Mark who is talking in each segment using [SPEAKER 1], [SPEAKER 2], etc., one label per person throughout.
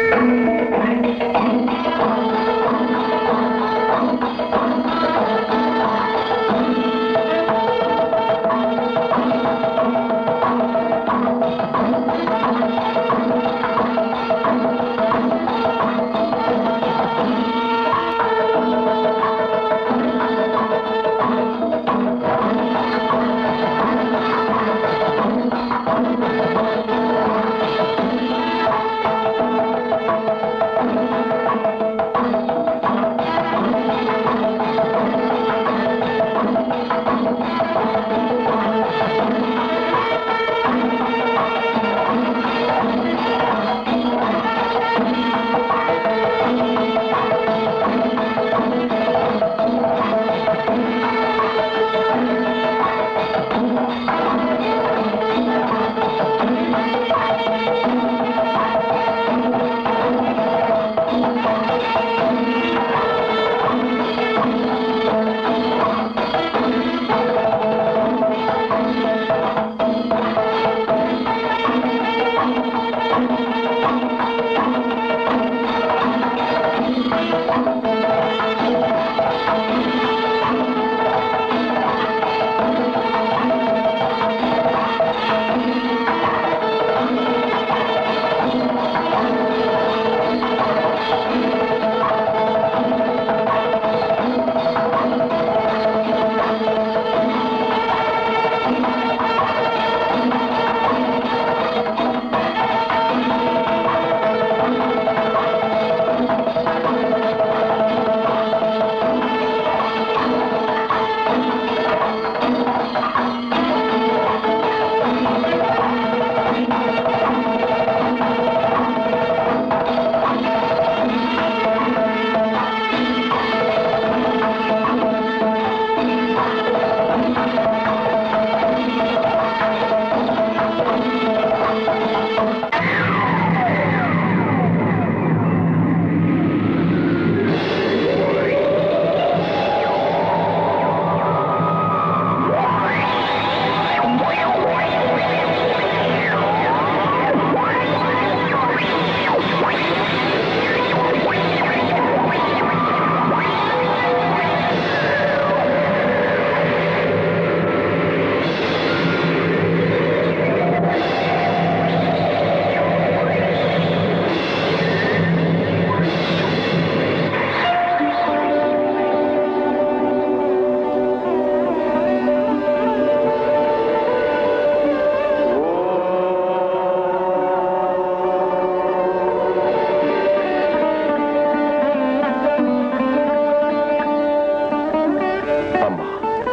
[SPEAKER 1] అమ్మా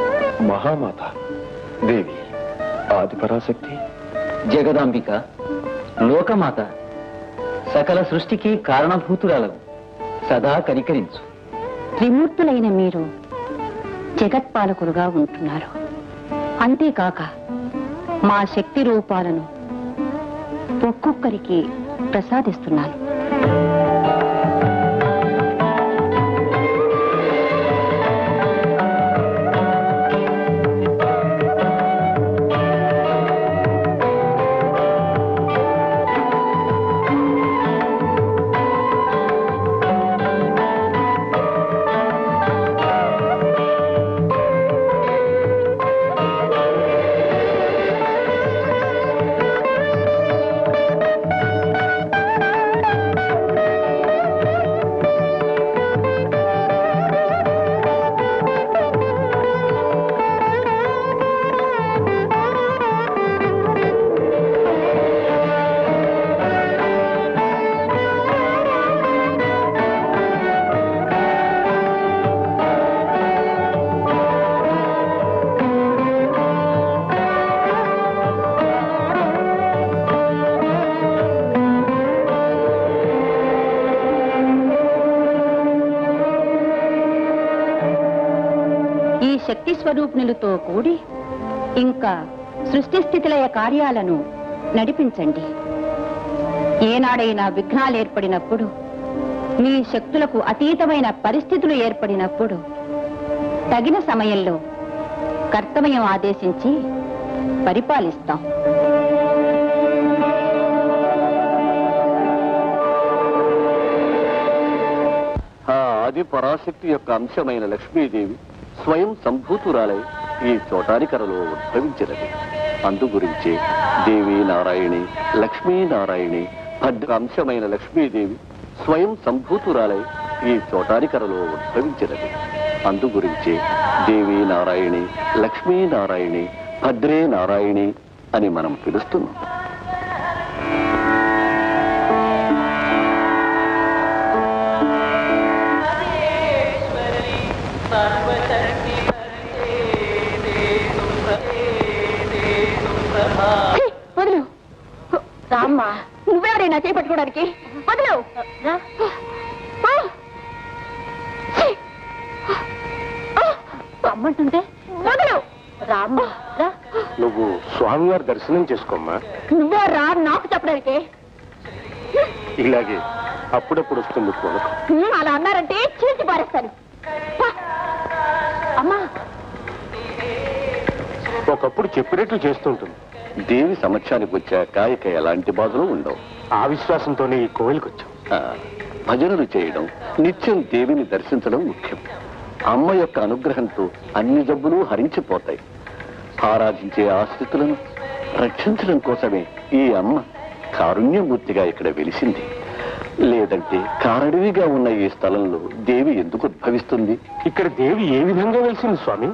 [SPEAKER 1] మహామాత దేవి ఆదిపరాశక్తి
[SPEAKER 2] జగదాంబిక లోకమాత సకల సృష్టికి కారణభూతురాలవు సదా కనికరించు
[SPEAKER 3] త్రిమూర్తులైన మీరు జగత్పాలకులుగా ఉంటున్నారు అంతేకాక మా శక్తి రూపాలను ఒక్కొక్కరికి ప్రసాదిస్తున్నాను ఈ శక్తి స్వరూపిణులతో కూడి ఇంకా సృష్టి స్థితిలయ కార్యాలను నడిపించండి ఏనాడైనా విఘ్నాలు ఏర్పడినప్పుడు మీ శక్తులకు అతీతమైన పరిస్థితులు ఏర్పడినప్పుడు తగిన సమయంలో కర్తవ్యం ఆదేశించి పరిపాలిస్తాం
[SPEAKER 1] ఆది పరాశక్తి యొక్క అంశమైన లక్ష్మీదేవి స్వయం సంభూతురాలై ఈ చోటానికరలో ఉద్భవించినది అందు గురించి దేవి నారాయణి లక్ష్మీ నారాయణి భద్ర అంశమైన లక్ష్మీదేవి స్వయం సంభూతురాలై ఈ చోటానికరలో ఉద్భవించినది అందు గురించి దేవి నారాయణి లక్ష్మీ నారాయణి భద్రే నారాయణి అని మనం పిలుస్తున్నాం
[SPEAKER 3] ఛీ, వదిలు రామ్మా నువ్వెవరైనా చేపట్టుకోవడానికి వదిలు రా. ఆ. ఛీ. ఆ. రమ్మంటుంటే వదిలు రామ్మా రా
[SPEAKER 1] నువ్వు స్వామివారి దర్శనం చేసుకోమ్మా
[SPEAKER 3] నువ్వే రా నాకు చెప్పడానికి
[SPEAKER 1] ఇలాగే అప్పుడప్పుడు వస్తుంది కొనుక్కు
[SPEAKER 3] హ్మ్, అలా అన్నారంటే చీల్చి పారేస్తాను పా. అమ్మా
[SPEAKER 1] ఒకప్పుడు చెప్పినట్లు చేస్తుంటుంది దేవి సమక్షానికి వచ్చాక ఇక ఎలాంటి బాధలు ఉండవు ఆ విశ్వాసంతోనే ఈ కోవిలికి వచ్చాం భజనలు చేయడం నిత్యం దేవిని దర్శించడం ముఖ్యం అమ్మ యొక్క అనుగ్రహంతో అన్ని జబ్బులు హరించిపోతాయి ఆరాధించే ఆశ్రితులను రక్షించడం కోసమే ఈ అమ్మ కారుణ్యమూర్తిగా ఇక్కడ వెలిసింది లేదంటే కారడివిగా ఉన్న ఈ స్థలంలో దేవి ఎందుకు ఉద్భవిస్తుంది ఇక్కడ దేవి ఏ విధంగా వెలిసింది స్వామి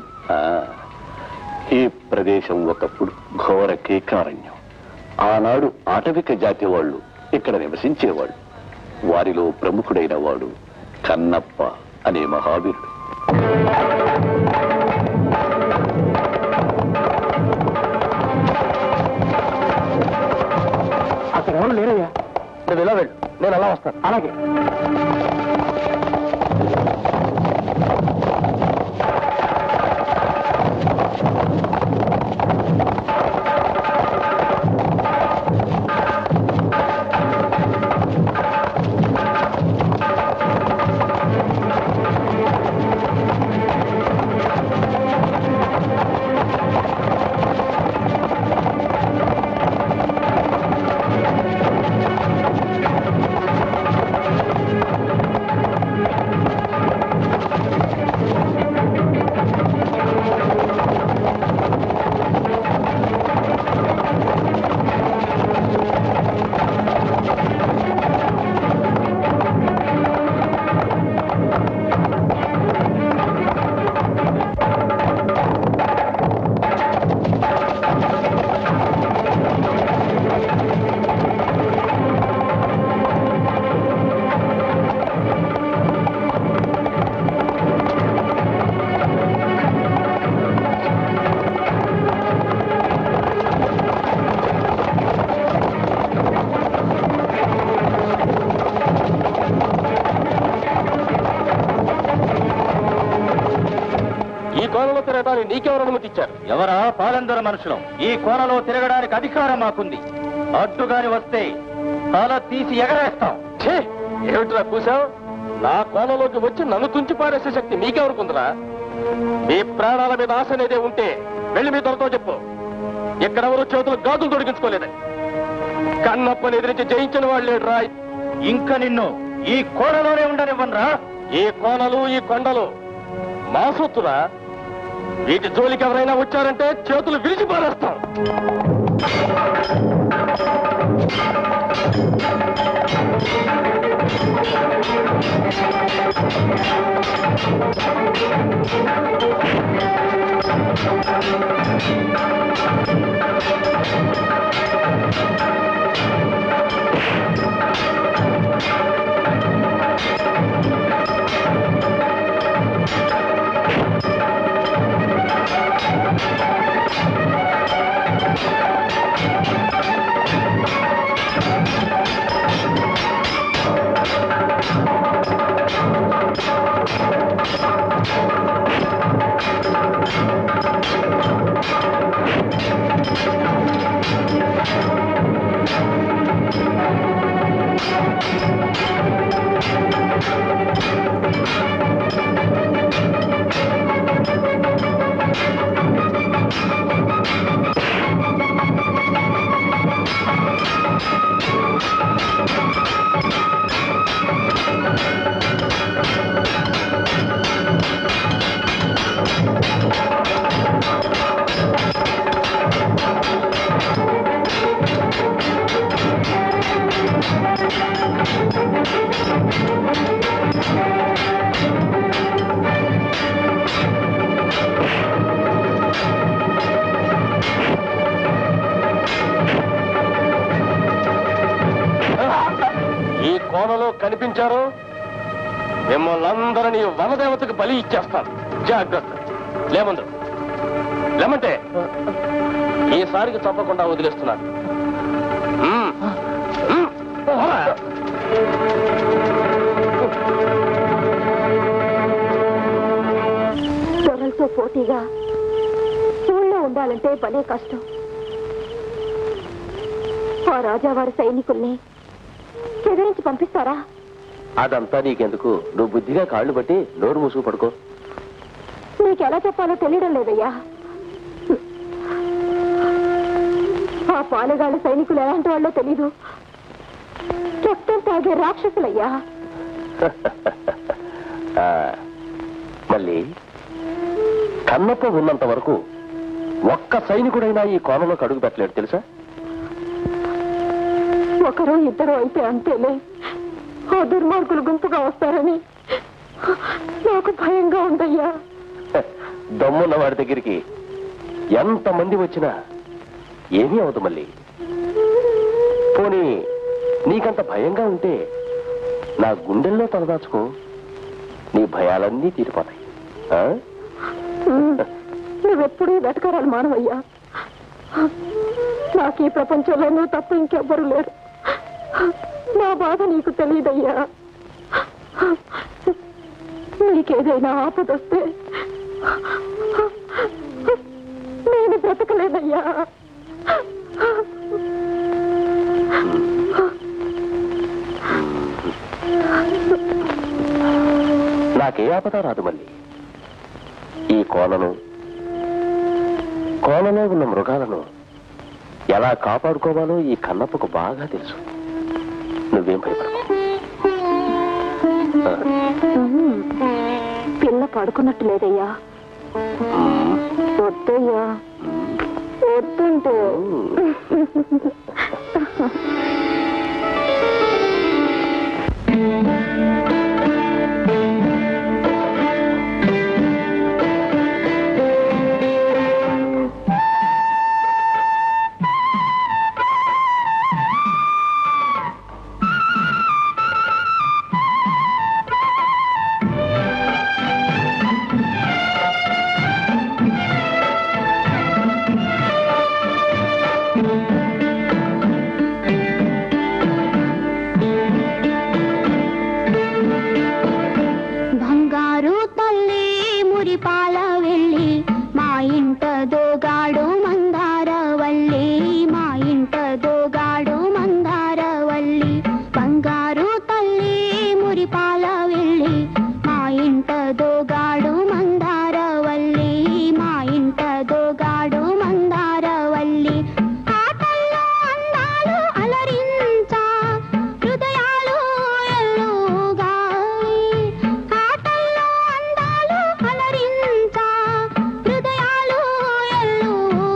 [SPEAKER 1] ఈ ప్రదేశం ఒకప్పుడు ఘోర కేకారణ్యం ఆనాడు ఆటవిక జాతి వాళ్ళు ఇక్కడ నివసించేవాళ్ళు వారిలో ప్రముఖుడైన వాడు కన్నప్ప అనే మహావీరుడు అక్కడ ఎవరు లేరయ్యా నువ్వు ఇలా వెళ్ళు నేను అలా వస్తాను అలాగే ఈ కోణంలో తిరగడానికి నీకెవరు అనుమతి ఇచ్చారు
[SPEAKER 2] ఎవరా పాలందర మనుషులం ఈ కోనలో తిరగడానికి అధికారం మాకుంది అడ్డుగాని వస్తే తల తీసి ఎగరేస్తాం
[SPEAKER 1] ఛే ఏమిట్రా కూసావు నా కోణంలోకి వచ్చి నన్ను తుంచి పారేసే శక్తి నీకెవరుకుందిరా మీ ప్రాణాల మీద ఆశ అనేదే ఉంటే వెళ్ళి మీ దొరతో చెప్పు ఎక్కడెవరు చేతులు గాజులు తొడిగించుకోలేదని కన్నప్పని ఎదిరించి జయించిన వాళ్ళు లేడురా
[SPEAKER 2] ఇంకా నిన్ను ఈ కోనలోనే ఉండనివ్వనరా
[SPEAKER 1] ఈ కోనలు ఈ కొండలు మా సొత్తురా వీటి జోలికి ఎవరైనా వచ్చారంటే చేతులు విరిచి పారేస్తాం కోనలో కనిపించారో మిమ్మల్ని అందరినీ వనదేవతకు బలి ఇచ్చేస్తాను జాగ్రత్త లేమందు లేమంటే ఈసారికి తప్పకుండా వదిలేస్తున్నాను మ్మ్. మ్మ్. పోరా.
[SPEAKER 3] దొరలతో పోటీగా ఊళ్ళో ఉండాలంటే భలే కష్టం ఆ రాజావారి సైనికుల్ని ఎదిరించి పంపిస్తారా
[SPEAKER 1] అదంతా నీకెందుకు నువ్వు బుద్ధిగా కాళ్ళు పట్టి నోరు మూసుకు పడుకో
[SPEAKER 3] నీకెలా చెప్పాలో తెలియడం లేదయ్యా ఆ పాలెగాళ్ళ సైనికులు ఎలాంటి వాళ్ళో తెలీదు రక్తం తాగే రాక్షసులయ్యా
[SPEAKER 1] ఆ, మళ్ళీ కన్నప్ప ఉన్నంత వరకు ఒక్క సైనికుడైనా ఈ కోనలోకి అడుగు పెట్టలేడు తెలుసా
[SPEAKER 3] ఒకరు ఇద్దరు అయితే అంతేలే ఆ దుర్మార్గులు గుంపుగా వస్తారని నాకు భయంగా ఉందయ్యా
[SPEAKER 1] హ, దమ్మున్న వాడి దగ్గరికి ఎంతమంది వచ్చినా ఏమీ అవదు మళ్ళీ పోనీ నీకంత భయంగా ఉంటే నా గుండెల్లో తలదాచుకో నీ భయాలన్నీ తీరిపోతాయి ఆ?
[SPEAKER 3] ఉమ్, నువ్వెప్పుడూ వెతకరాలు మానవయ్యా నాకు ఈ ప్రపంచంలో నువ్వు తప్ప ఇంకెవ్వరూ లేరు నా బాధ నీకు తెలియదయ్యా నీకేదైనా ఆపదొస్తే నేను బ్రతకలేదయ్యా
[SPEAKER 1] నాకే ఆపద రాదు మళ్ళీ ఈ కోనను కోనలో ఉన్న మృగాలను ఎలా కాపాడుకోవాలో ఈ కన్నప్పకు బాగా తెలుసు నువ్వేం భయపడకు ఆ,
[SPEAKER 3] ఉమ్, పిల్ల పడుకున్నట్టు లేదయ్యా వద్దయ్యా వద్దంటే
[SPEAKER 4] బంగారు తల్లి మురిపాల వెళ్ళి మా ఇంట దోగాడు మందార వల్లి మా ఇంట దోగాడు మందార వల్లి బంగారు తల్లి మురిపాల వెళ్ళి మా ఇంట దోగాడు మందార వల్లి మా ఇంట దోగాడు మందార వల్లి ఆటల్లో అందాలు అలరించా హృదయాలు ఎల్లుగాయి ఆటల్లో అందాలు అలరించా హృదయాలు ఎల్లుగాయి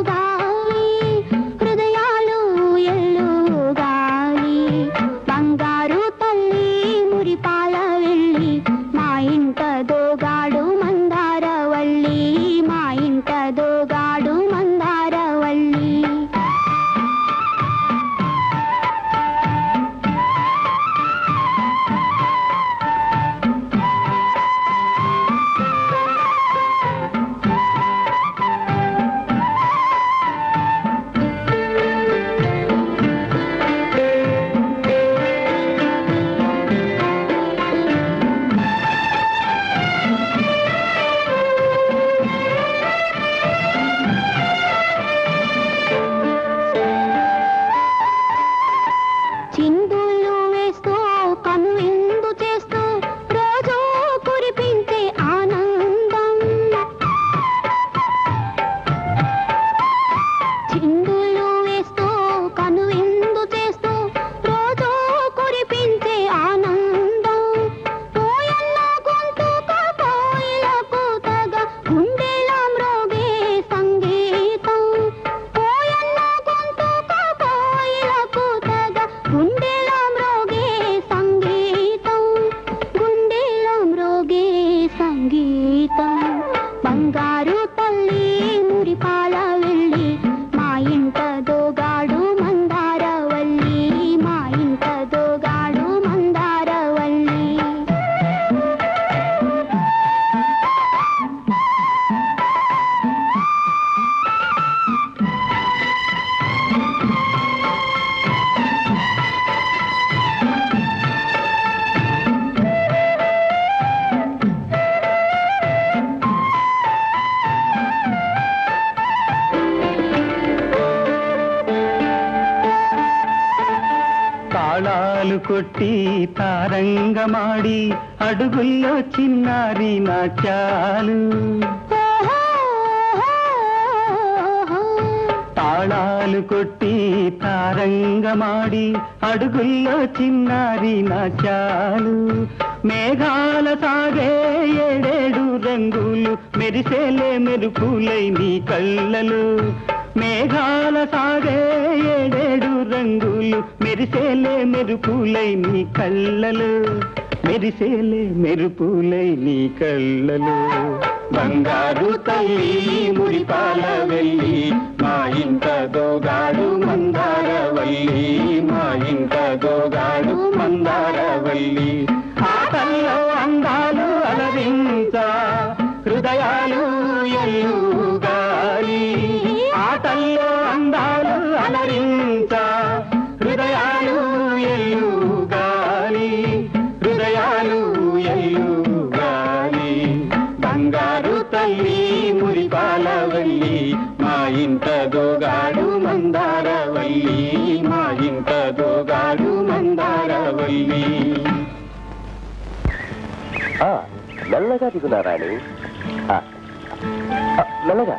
[SPEAKER 5] తాళాలు కొట్టి తారంగమాడి అడుగుల్లో చిన్నారి నాట్యాలు తాళాలు కొట్టి తారంగమాడి అడుగుల్లో చిన్నారి నాట్యాలు మేఘాల సాగే ఏడేడు రంగులు మెరిసేలే మెరుపులై నీ కళ్ళలు మేఘాల సాగే ఏడేడు రంగులు మెరిసేలే మెరుపులై నీ కళ్ళలు మెరిసేలే మెరుపులై నీ కళ్ళలు బంగారు తల్లి మురిపాల వెళ్ళి మా ఇంట దోగాడు మందారవల్లి మా ఇంట దోగాడు మందారవల్లి ఆటల్లో అందాలు అలరించ హృదయాలు ఎల్లుగాలి ఆటల్లో అందాలు అలరించ హృదయాలు ఎల్లుగాలి హృదయాలు ఎల్లుగాలి బంగారు తల్లి మురిపాల వల్లి మా ఇంట దోగాడు మందారవల్లి మా ఇంట దోగాడు మందారవల్లి
[SPEAKER 1] ఆ, మెల్లగా దిగునా రాణి ఆ, ఆ, మెల్లగా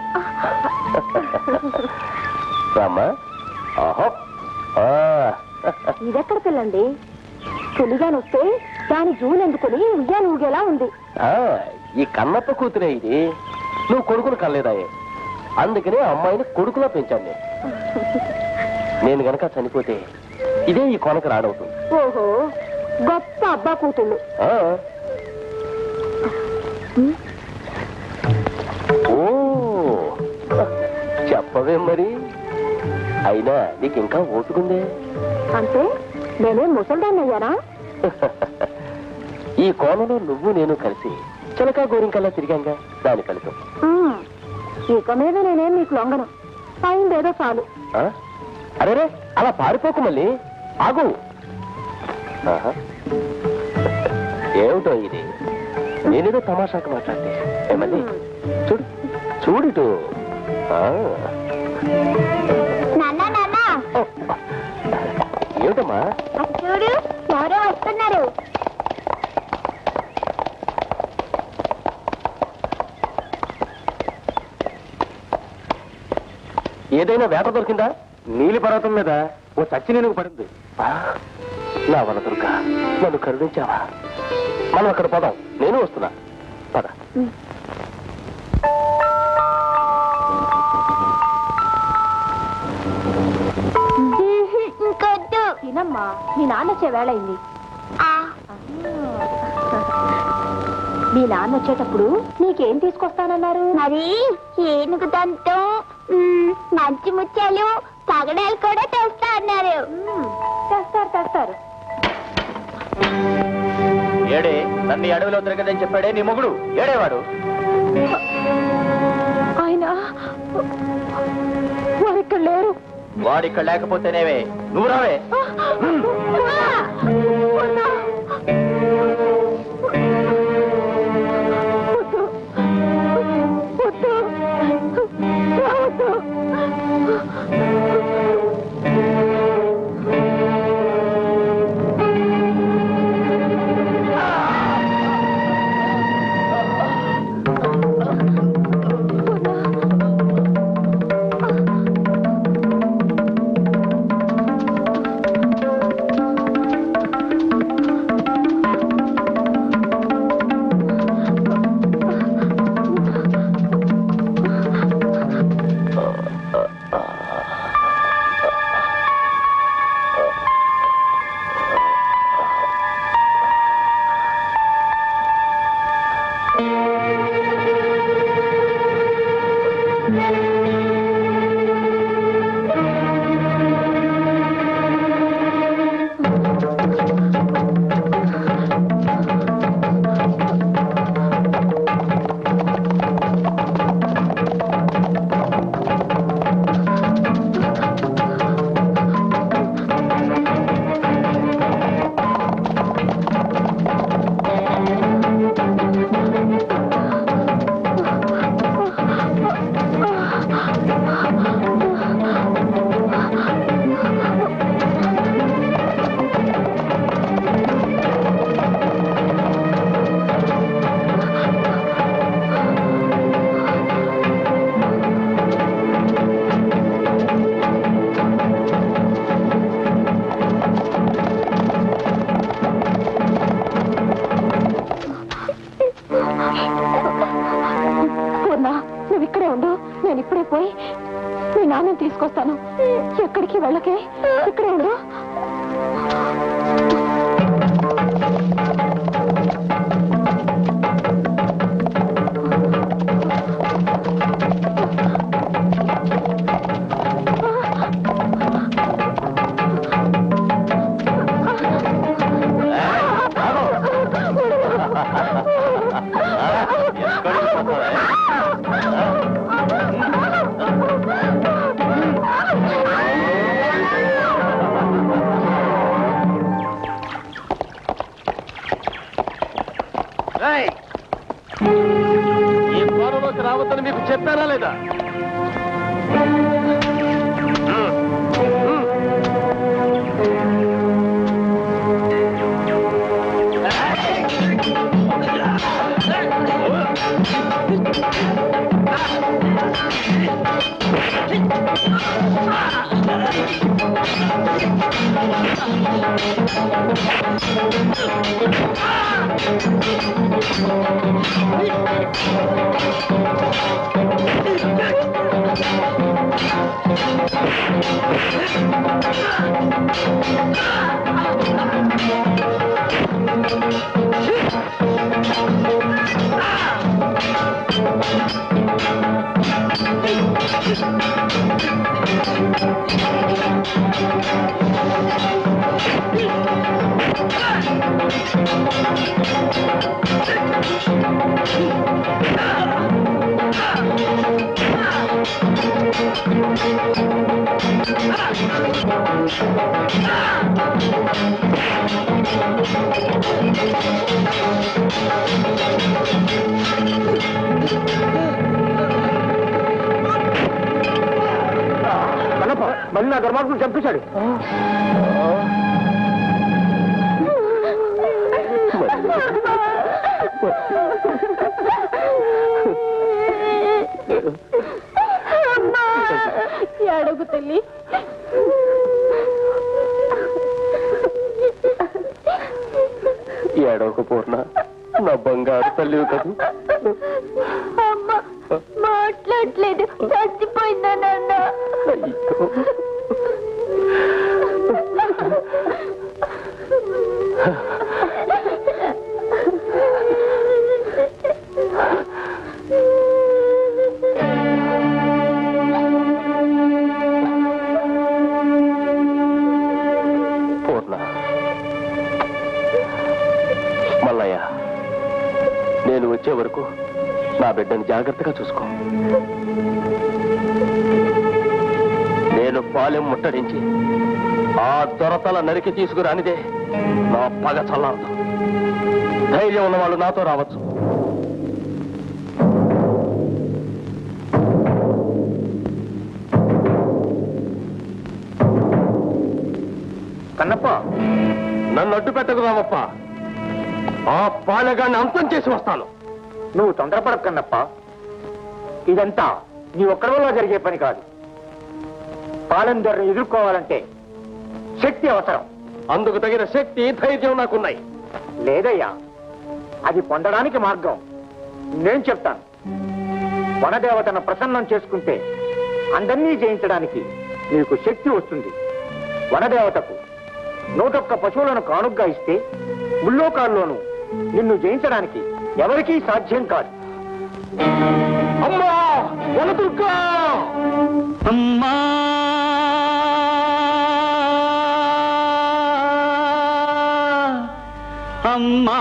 [SPEAKER 1] రామ్మా ఆహో ఆ,
[SPEAKER 3] ఇదెక్కడ పిల్లండి పులిగాని వస్తే దాని జూలెందుకుని ఉయ్యాలు ఊగేలా ఉంది
[SPEAKER 1] ఆ, ఈ కన్నప్ప కూతురే ఇది నువ్వు కొడుకును కనలేదాయే అందుకనే అమ్మాయిని కొడుకులా పెంచాను నేను నేను గనక చనిపోతే ఇదే ఈ కొనకు రాడవుతుంది
[SPEAKER 3] ఓహో గొప్ప అబ్బా కూతుళ్ళు
[SPEAKER 1] ఆ. ఓ చెప్పవే మరి అయినా నీకు ఇంకా ఓటుకుందే
[SPEAKER 3] అంటే నేనేం ముసల్దాన్ని అయ్యానా
[SPEAKER 1] ఈ కోణంలో నువ్వు నేను కలిసి చిలకా గోరింకల్లా తిరిగాంగా దాని ఫలితం
[SPEAKER 3] ఉమ్, ఇక మీద నేనేం మీకు లొంగను అయిందేదో చాలు
[SPEAKER 1] ఆ? అరేరే అలా పారిపోకు మళ్ళీ ఆగు ఆహా. ఏమిటో ఇది నేనేదో తమాషాకు మాట్లాడితే ఏమది చూడు చూడిటు ఆ.
[SPEAKER 4] నాన్న నాన్న
[SPEAKER 1] ఓ. ఏమిటమ్మా
[SPEAKER 4] అటు చూడు ఎవరో వస్తున్నారు
[SPEAKER 1] ఏదైనా వేట దొరికిందా నీలి పర్వతం మీద ఓ చచ్చి నేను పడింది ఆ, నా వన దుర్గా నన్ను కరుణించావా మనం అక్కడ పోదాం నేను వస్తున్నా పద
[SPEAKER 4] ఇంకొద్దు
[SPEAKER 3] తినమ్మా మీ నాన్న వచ్చే వేళ అయింది
[SPEAKER 4] ఆ,
[SPEAKER 3] మీ నాన్న వచ్చేటప్పుడు నీకేం తీసుకొస్తానన్నారు
[SPEAKER 4] మరి ఏనుగు దంతం మ్, మంచి ముత్యాలు పగడాలు కూడా తెస్తా అన్నారు
[SPEAKER 3] ఉమ్, తెస్తారు తెస్తారు
[SPEAKER 2] ఏడే నన్ను ఈ అడవిలో తిరగదని చెప్పాడే నీ మొగుడు ఏడేవాడు
[SPEAKER 3] ఆయన వారు ఇక్కడ లేరు
[SPEAKER 2] వాడు ఇక్కడ లేకపోతేనేవే నువ్వు రావే
[SPEAKER 4] ఆ
[SPEAKER 3] మీ నాన్నని తీసుకొస్తాను ఎక్కడికి వెళ్ళకే ఇక్కడే ఉండు
[SPEAKER 1] ఈ కోరలోకి రావద్దని మీకు చెప్పారా లేదా మళ్ళీ నా దుర్మార్గం చంపేశాడు
[SPEAKER 3] అడుగు తల్లి
[SPEAKER 1] ఏడవక పూర్ణ నా బంగారు తల్లి కదూ
[SPEAKER 4] అమ్మ మాట్లాడలేదు చచ్చిపోయిందా నాన్న
[SPEAKER 1] పూర్ణ మల్లయ్య నేను వచ్చే వరకు నా బిడ్డని జాగ్రత్తగా చూసుకో నేను పాలెం ముట్టడించి ఆ దొరతల నరికి తీసుకురానిదే నా పగ చల్లారదు ధైర్యం ఉన్న వాళ్ళు నాతో రావచ్చు కన్నప్ప నన్ను అడ్డు పెట్టకు రామప్ప ఆ పాలగాన్ని అంతం చేసి వస్తాను
[SPEAKER 2] నువ్వు తొందరపడకు కన్నప్ప ఇదంతా నీ ఒక్కడి వల్ల జరిగే పని కాదు పాలెం ధరను ఎదుర్కోవాలంటే శక్తి అవసరం
[SPEAKER 1] అందుకు తగిన శక్తి ధైర్యం నాకున్నాయి
[SPEAKER 2] లేదయ్యా అది పొందడానికి మార్గం నేను చెప్తాను వనదేవతను ప్రసన్నం చేసుకుంటే అందరినీ జయించడానికి నీకు శక్తి వస్తుంది వనదేవతకు నూటొక్క పశువులను కానుగ్గా ఇస్తే ముల్లోకాల్లోనూ నిన్ను జయించడానికి ఎవరికీ సాధ్యం కాదు
[SPEAKER 1] అమ్మా వనదుర్గా
[SPEAKER 5] అమ్మా అమ్మా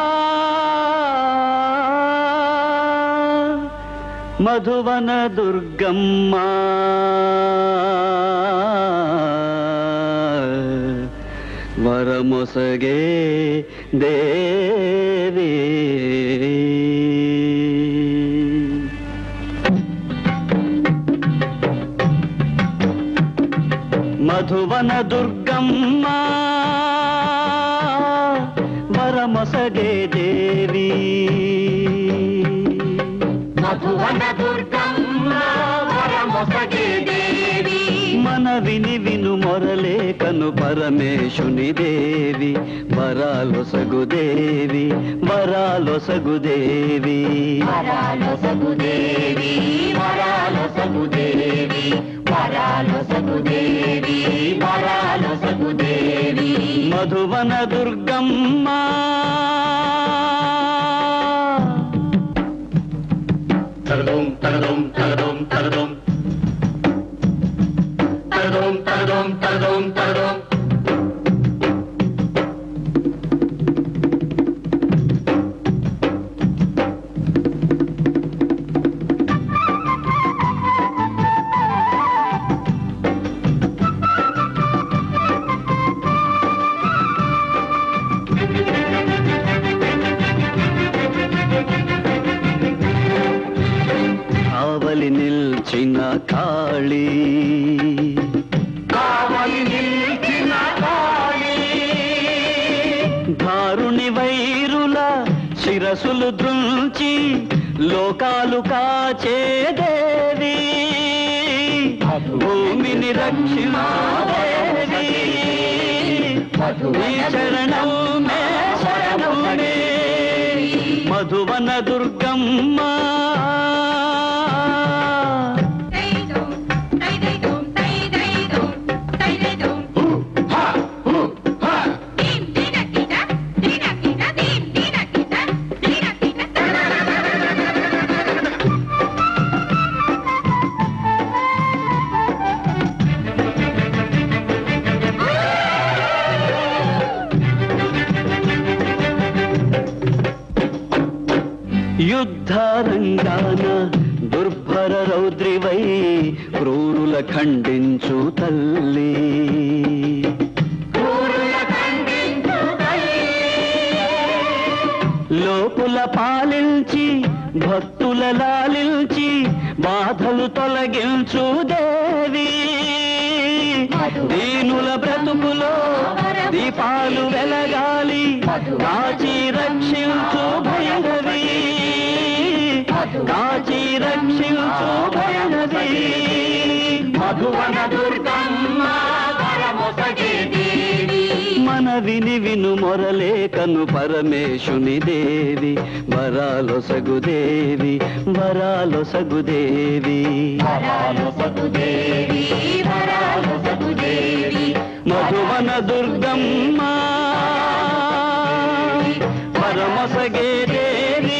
[SPEAKER 5] మధువన దుర్గమ్మ వరమొసగే దేవి మధువన దుర్గమ్మ వరమొసగే దేవి
[SPEAKER 4] మధువన దుర్గమ్మ వరమొసగే దేవి
[SPEAKER 5] మన విని విను మొరలే కను పరమేశుని దేవి వరాలొసగు దేవి వరాలొసగు దేవి
[SPEAKER 4] వరాలొసగు దేవి వరాలొసగు దేవి
[SPEAKER 5] మధువన దుర్గమ్మ
[SPEAKER 1] తరదోం తరదోం తరదోం తరదోం తరదోం తరదోం తరదోం తరదోం
[SPEAKER 5] కావలి నిల్చిన కాళీ
[SPEAKER 1] కావలి నిలిచిన కాళీ
[SPEAKER 5] దారుణి వైరుల శిరసులు దృంచి లోకాలు కాచేదేవి భూమిని రక్షించేదేవి నీ చరణం మే శరణమే మధువన దుర్గమ్మ
[SPEAKER 1] హా హు హా
[SPEAKER 5] యుద్ధరంగాన దుర్భర రౌద్రివై క్రూరుల ఖండించు తల్లి లోపుల పాలించి భక్తుల లాలించి బాధలు తొలగించు దేవి దీనుల బ్రతుకులో దీపాలు వెలగాలి కాచి రక్షించు భైరవి కాచి రక్షించు భైరవి
[SPEAKER 1] మధువన దుర్గమ్మ వరమొసగే దేవి
[SPEAKER 5] మన విని విను మొరలే కను పరమేశుని దేవి వరాలొసగు దేవి వరాలొసగు దేవి
[SPEAKER 1] వరాలొసగు దేవి వరాలొసగు దేవి
[SPEAKER 5] మధువన దుర్గమ్మ పరమసగే దేవి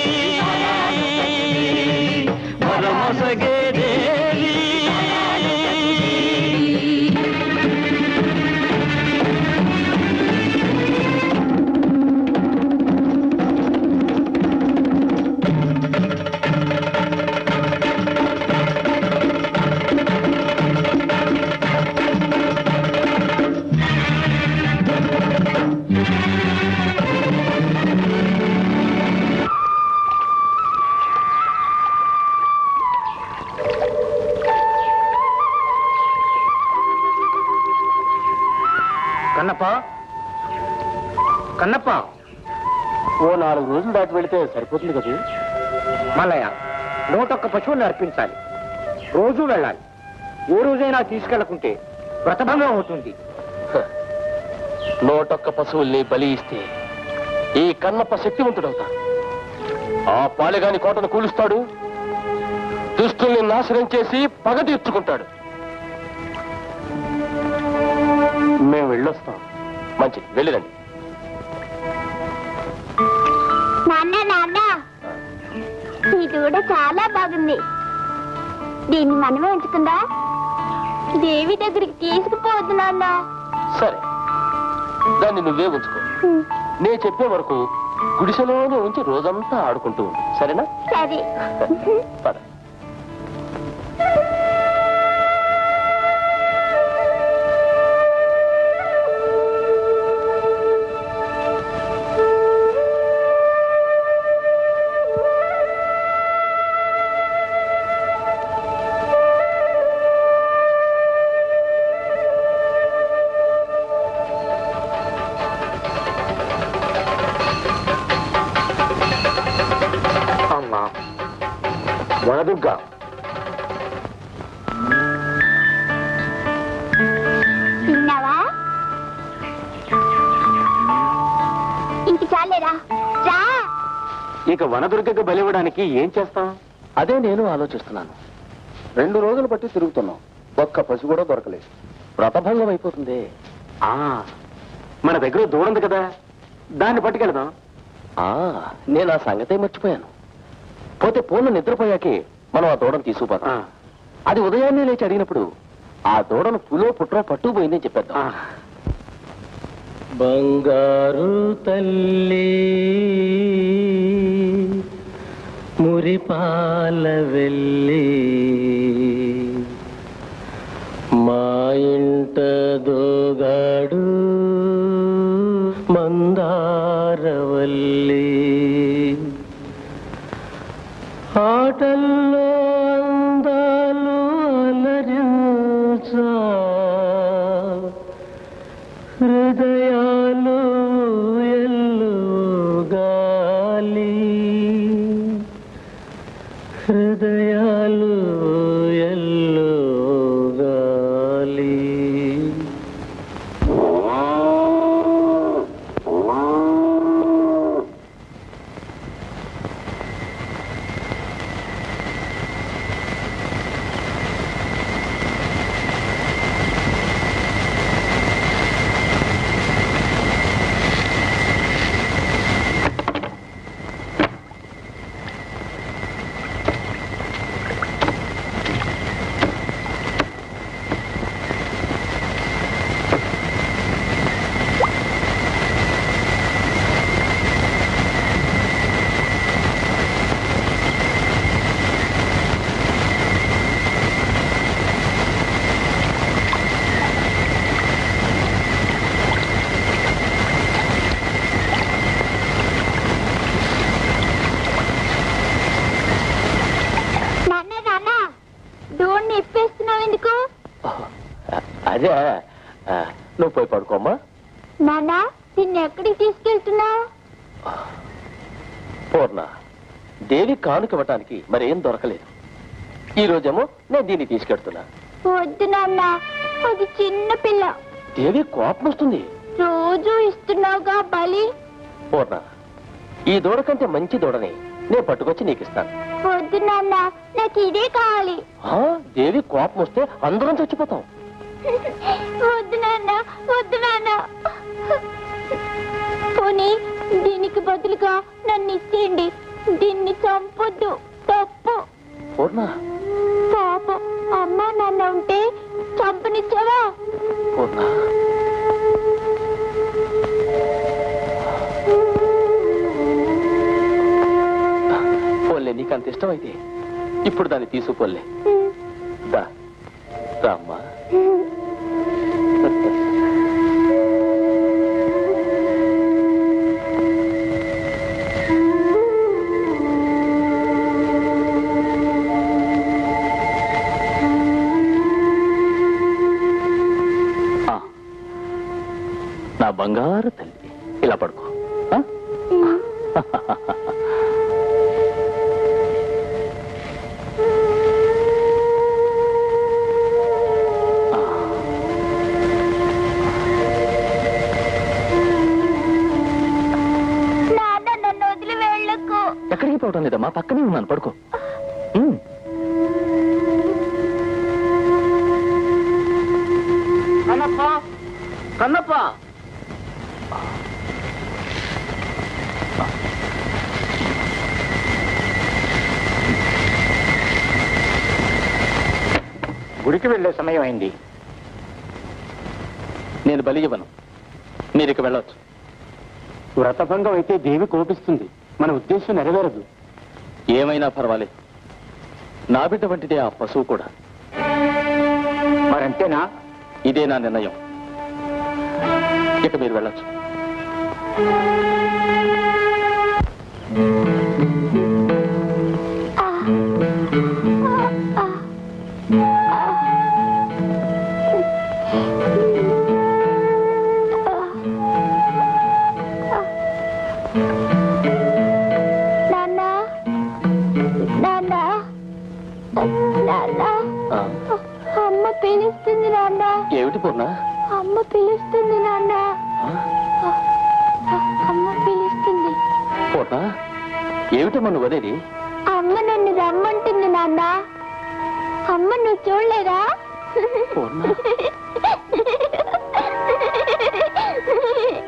[SPEAKER 5] పరమసగే దేవి
[SPEAKER 2] కన్నప్ప కన్నప్ప
[SPEAKER 1] ఓ నాలుగు రోజులు దాటి వెళితే సరిపోతుంది కదా
[SPEAKER 2] మల్లయ్య నూటొక్క పశువుల్ని అర్పించాలి రోజు వెళ్ళాలి ఏ రోజైనా తీసుకెళ్లకుంటే వ్రతభంగం అవుతుంది
[SPEAKER 1] నూటొక్క పశువుల్ని బలి ఇస్తే ఈ కన్నప్ప శక్తివంతుడవుతాడు ఆ పాలెగాని కోటను కూలుస్తాడు దుస్తుల్ని నాశనం చేసి పగ తీర్చుకుంటాడు మేము వెళ్ళొస్తాం మంచిది వెళ్ళిరండి
[SPEAKER 4] నాన్న నాన్న ఈ దూడ చాలా బాగుంది దీన్ని మనమే ఉంచుకుందా దేవి దగ్గరికి తీసుకుపోవద్దు నాన్న
[SPEAKER 1] సరే దాన్ని నువ్వే ఉంచుకో
[SPEAKER 4] హ్మ్,
[SPEAKER 1] నేను చెప్పే వరకు గుడిసెలోనే ఉంచి రోజంతా ఆడుకుంటూ ఉండు సరేనా
[SPEAKER 4] సరే
[SPEAKER 1] పద
[SPEAKER 2] అమ్మా వనదుర్గ
[SPEAKER 4] తిన్నావా ఇంక చాలేరా రా
[SPEAKER 1] ఇక వనదుర్గకు బలివ్వడానికి ఏం చేస్తాం అదే నేను ఆలోచిస్తున్నాను రెండు రోజులు బట్టి తిరుగుతున్నాం ఒక్క పశు కూడా దొరకలేదు వ్రతభంగం అయిపోతుంది ఆ
[SPEAKER 2] మన దగ్గర దూడ ఉంది కదా దాన్ని పట్టుకెళ్దాం
[SPEAKER 1] ఆ, నేను ఆ సంగతే మర్చిపోయాను పోతే పూర్ణ నిద్రపోయాకే మనం ఆ దూడను తీసుకుపోతాం అది ఉదయాన్నే లేచి అడిగినప్పుడు ఆ దూడను పులో పుట్రో పట్టుకుపోయిందని చెప్పేద్దాం
[SPEAKER 5] బంగారు తల్లి మురిపాల వెళ్ళి మా ఇంట దోగాడు మందారవల్లి ఆటల్లో అందాలు అలరించా హృదయాలు ఎల్లు గాలి హృదయాలు ఎల్లు గాలి
[SPEAKER 4] నాన్న నాన్న దూడ్ని ఇప్పేస్తున్నావు ఎందుకు
[SPEAKER 1] అదే ఆ, నువ్వు పోయి పడుకోమ్మా
[SPEAKER 4] నాన్న నిన్ను ఎక్కడికి తీసుకెళ్తున్నావు
[SPEAKER 1] పూర్ణ దేవి కానుక ఇవ్వటానికి మరేం దొరకలేదు ఈ రోజేమో నేను దీన్ని తీసుకెడుతున్నా
[SPEAKER 4] వద్దు నాన్న అది చిన్న పిల్ల
[SPEAKER 1] దేవి కోపం వస్తుంది
[SPEAKER 4] రోజు ఇస్తున్నావుగా బలి
[SPEAKER 1] పూర్ణ ఈ దూడ కంటే మంచి దూడని నేను పట్టుకొచ్చి నీకు ఇస్తాను
[SPEAKER 4] వద్దు నాన్న నాకు ఇదే కావాలి
[SPEAKER 1] ఆ, దేవి కోపం వస్తే అందరం చచ్చిపోతాం
[SPEAKER 4] వద్దు నాన్న వద్దు నాన్న పోనీ దీనికి బదులుగా నన్ను ఇచ్చేయండి దీన్ని చంపొద్దు తప్పు
[SPEAKER 1] పూర్ణ
[SPEAKER 4] పాపం అమ్మ నాన్న ఉంటే చంపనిచ్చావా
[SPEAKER 1] పూర్ణ పోలే నీకు అంత ఇష్టం అయితే ఇప్పుడు దాన్ని తీసుకుపోలే దా రామ్మా ఆ, నా బంగారు తల్లి ఇలా పడుకో ఆ?
[SPEAKER 4] నాన్న నన్ను వదిలి వెళ్ళకు
[SPEAKER 1] ఎక్కడికి పోవటం లేదమ్మా పక్కనే ఉన్నాను పడుకో ఉమ్.
[SPEAKER 2] కన్నప్ప కన్నప్ప గుడికి వెళ్ళే సమయం అయింది
[SPEAKER 1] నేను బలి ఇవ్వను మీరు ఇక వెళ్ళవచ్చు
[SPEAKER 2] వ్రతభంగం అయితే దేవి కోపిస్తుంది మన ఉద్దేశం నెరవేరదు
[SPEAKER 1] ఏమైనా పర్వాలేదు నా బిడ్డ వంటిదే ఆ పశువు కూడా
[SPEAKER 2] మరంతేనా
[SPEAKER 1] ఇదే నా నిర్ణయం ఇక మీరు వెళ్ళొచ్చు
[SPEAKER 4] నాన్న నాన్న నాన్న
[SPEAKER 1] ఆ,
[SPEAKER 4] అమ్మ పిలుస్తుంది నాన్న
[SPEAKER 1] ఏమిటి పూర్ణ
[SPEAKER 4] అమ్మ పిలుస్తుంది నాన్న
[SPEAKER 1] ఆ,
[SPEAKER 4] అమ్మ పిలుస్తుంది
[SPEAKER 1] పూర్ణ ఏమిటమ్మా నువ్వు అదేది
[SPEAKER 4] అమ్మ నన్ను రమ్మంటుంది నాన్న అమ్మ నువ్వు చూడలేదా
[SPEAKER 1] పూర్ణ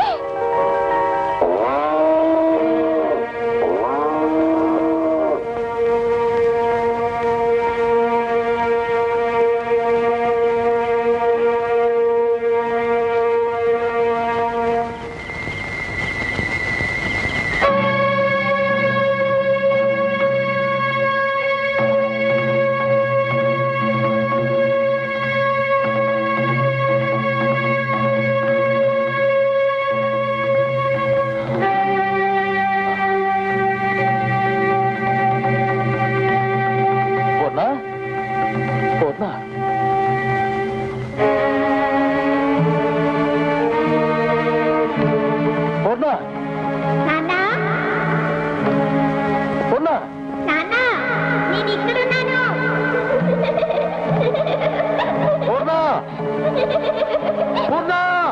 [SPEAKER 2] పూర్ణ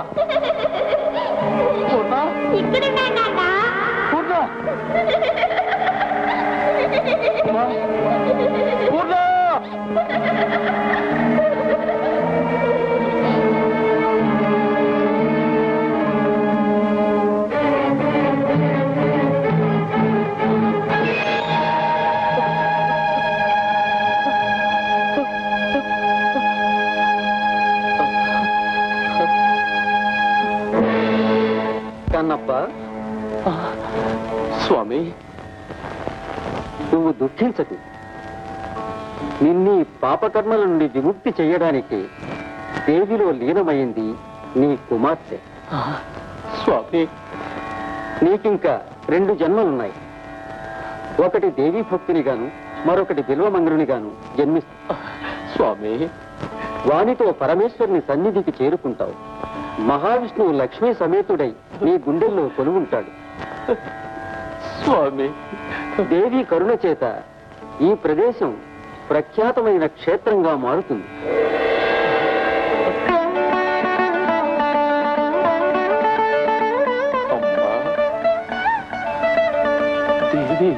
[SPEAKER 2] పూర్ణ
[SPEAKER 4] ఇక్కడున్నా నాన్న
[SPEAKER 2] పూర్ణ పూర్ణ
[SPEAKER 5] కన్నప్ప స్వామి నువ్వు దుఃఖించకు నిన్ని పాపకర్మల నుండి విముక్తి చేయడానికి దేవిలో లీనమైంది నీ కుమార్తె స్వామి నీకింకా రెండు జన్మలున్నాయి ఒకటి దేవీ భక్తిని గాను మరొకటి బిల్వమంగళుని గాను జన్మిస్తా స్వామి వానితో పరమేశ్వరుని సన్నిధికి చేరుకుంటావు మహావిష్ణువు లక్ష్మీ సమేతుడై నీ గుండెల్లో కొలువుంటాడు స్వామి దేవి కరుణ చేత ఈ ప్రదేశం ప్రఖ్యాతమైన క్షేత్రంగా మారుతుంది దేవి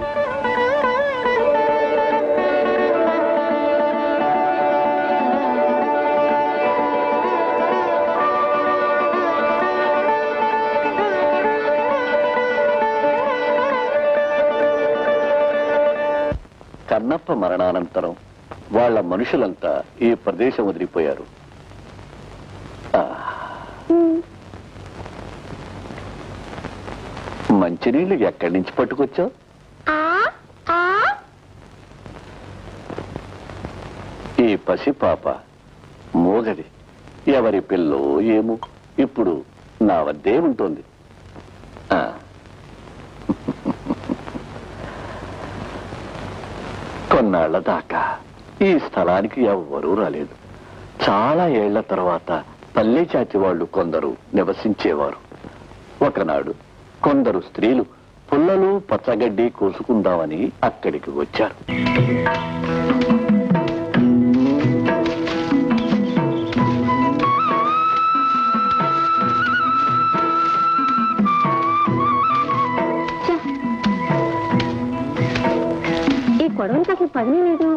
[SPEAKER 1] కన్నప్ప మరణానంతరం వాళ్ళ మనుషులంతా ఈ ప్రదేశం వదిలిపోయారు ఆ. మంచినీళ్లు ఎక్కడి నుంచి పట్టుకొచ్చావు
[SPEAKER 4] ఆ ఆ
[SPEAKER 1] ఈ పసిపాప మోగది ఎవరి పిల్లో ఏమో ఇప్పుడు నా వద్దే ఉంటుంది ఆ. కొన్నాళ్ల దాకా ఈ స్థలానికి ఎవ్వరూ రాలేదు చాలా ఏళ్ల తర్వాత పల్లె చాచి వాళ్ళు కొందరు నివసించేవారు ఒకనాడు కొందరు స్త్రీలు పుల్లలు పచ్చగడ్డి కోసుకుందామని అక్కడికి వచ్చారు
[SPEAKER 3] ఈ గొడవలకి అసలు పని లేదు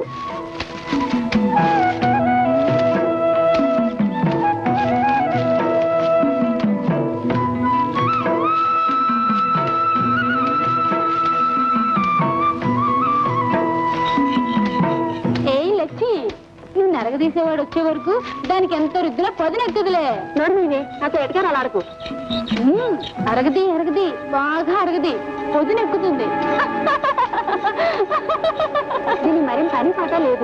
[SPEAKER 4] ఏ లచ్చి నువ్వు నరగదీసేవాడు వచ్చే వరకు దానికి ఎంత రుద్దులో పదునెక్కుదులే
[SPEAKER 3] నోడు నీవే నాతో ఎటకారు అలా ఆడకు
[SPEAKER 4] ఉమ్, అరగది అరగది బాగా అరగది పొదునెక్కుతుంది
[SPEAKER 3] దీని మరేం పని పాట లేదు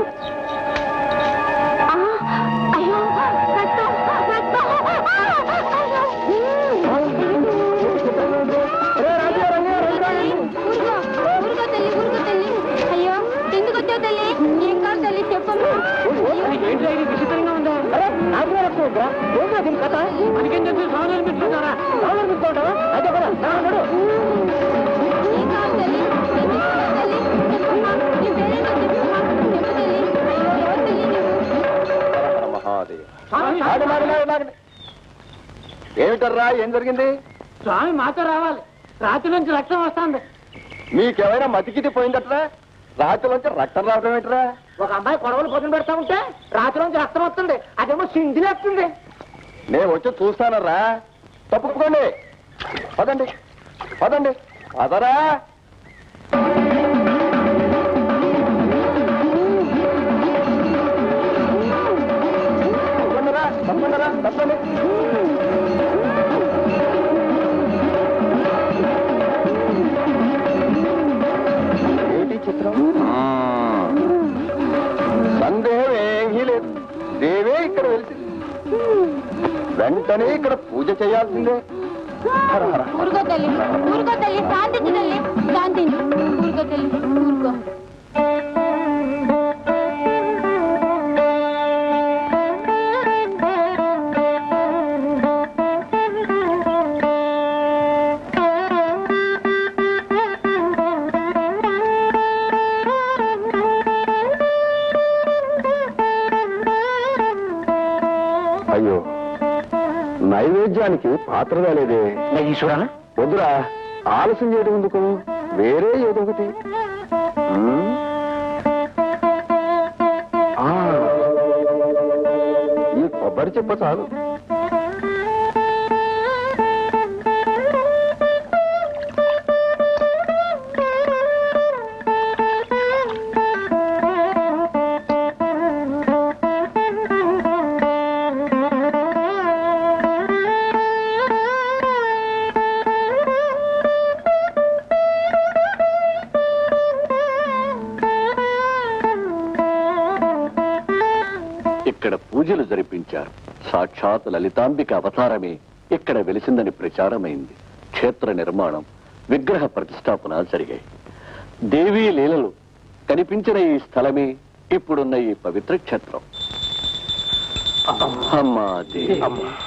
[SPEAKER 3] ఆ, అయ్యో రక్తం, రక్తం. ఆ, అయ్యో.
[SPEAKER 4] ఊరుకో, ఊరుకో తల్లి ఊరుకో తల్లి అయ్యో ఎందుకు వచ్చావు తల్లి ఏం కాదు తల్లి చెప్పమ్మా
[SPEAKER 5] ఏంటి ఇది విచిత్రంగా ఉందా
[SPEAKER 2] నాకు రక్తం ఉందా ఏంటో దీని కథ
[SPEAKER 5] మనకేం తెలుసు సాగు అనిపిస్తున్నారా
[SPEAKER 2] ఎవరు అనిపిస్తుంటావా? అయితే పద, నా నడు.
[SPEAKER 4] ఏం కాదు తల్లి ఎందుకు వచ్చావు తల్లి చెప్పమ్మా నీ పేరేంటో చెప్పమ్మా చెప్పు తల్లి అయ్యో ఎవరు తల్లి నువ్వు
[SPEAKER 1] మహాదేవ్
[SPEAKER 2] ఆగు, ఆగు, ఆగు, ఆగు.
[SPEAKER 1] ఏమిటర్రా ఏం జరిగింది
[SPEAKER 5] స్వామి మాతో రావాలి రాత్రి నుంచి రక్తం వస్తుంది
[SPEAKER 1] మీకేమైనా మతికిటి పోయిందట్రా రాత్రిలోంచి రక్తం రావడం ఏంట్రా
[SPEAKER 2] ఒక అమ్మాయి గొడవలు పొద్దున పెడతా ఉంటే రాత్రి నుంచి రక్తం వస్తుంది అదేమో సింధి వస్తుంది
[SPEAKER 1] నేను వచ్చి చూస్తానరా తప్పుకోండి పదండి పదండి పదరా తప్పండిరా, తప్పండిరా, తప్పండి. ఏమిటి చిత్రం సందేహం ఏమీ లేదు దేవే ఇక్కడ వెలిసింది వెంటనే ఇక్కడ పూజ చేయాల్సిందే హర హర.
[SPEAKER 4] ఊరుకో తల్లి ఊరుకో తల్లి శాంతించు తల్లి శాంతించు ఊరుకో తల్లి ఊరుకో
[SPEAKER 1] అయ్యో నైవేద్యానికి పాత్ర రాలేదే
[SPEAKER 2] ఈశ్వరానా
[SPEAKER 1] వద్దురా ఆలస్యం చేయడం ఎందుకు వేరే ఏదో ఒకటి ఉమ్. ఆ, ఈ కొబ్బరి చెప్ప చాలు ఇక్కడ పూజలు జరిపించారు సాక్షాత్ లలితాంబిక అవతారమే ఇక్కడ వెలిసిందని ప్రచారమైంది క్షేత్ర నిర్మాణం విగ్రహ ప్రతిష్టాపన జరిగాయి దేవీ లీలలు కనిపించిన ఈ స్థలమే ఇప్పుడున్న ఈ పవిత్ర క్షేత్రం అమ్మా దేవి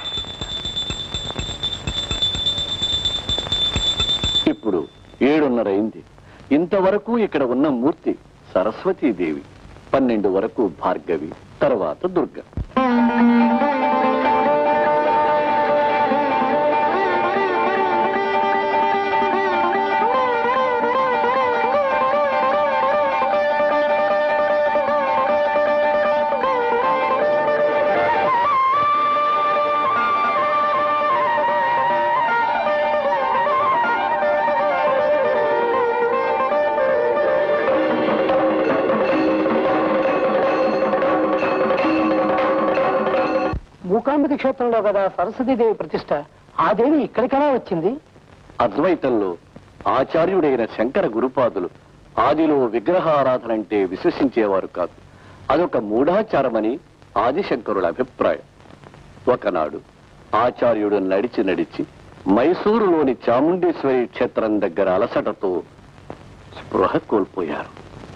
[SPEAKER 1] ఇప్పుడు ఏడున్నర అయింది ఇంతవరకు ఇక్కడ ఉన్న మూర్తి సరస్వతీదేవి పన్నెండు వరకు భార్గవి తర్వాత దుర్గ
[SPEAKER 2] మూకాంబిక క్షేత్రంలో కదా సరస్వతీదేవి ప్రతిష్ట ఆ దేవి ఇక్కడికైనా వచ్చింది
[SPEAKER 1] అద్వైతంలో ఆచార్యుడైన శంకర గురుపాదులు ఆదిలో విగ్రహారాధన అంటే విశ్వసించేవారు కాదు అదొక మూఢాచారమని ఆదిశంకరుల అభిప్రాయం ఒకనాడు ఆచార్యుడు నడిచి నడిచి మైసూరులోని చాముండేశ్వరి క్షేత్రం దగ్గర అలసటతో స్పృహ కోల్పోయారు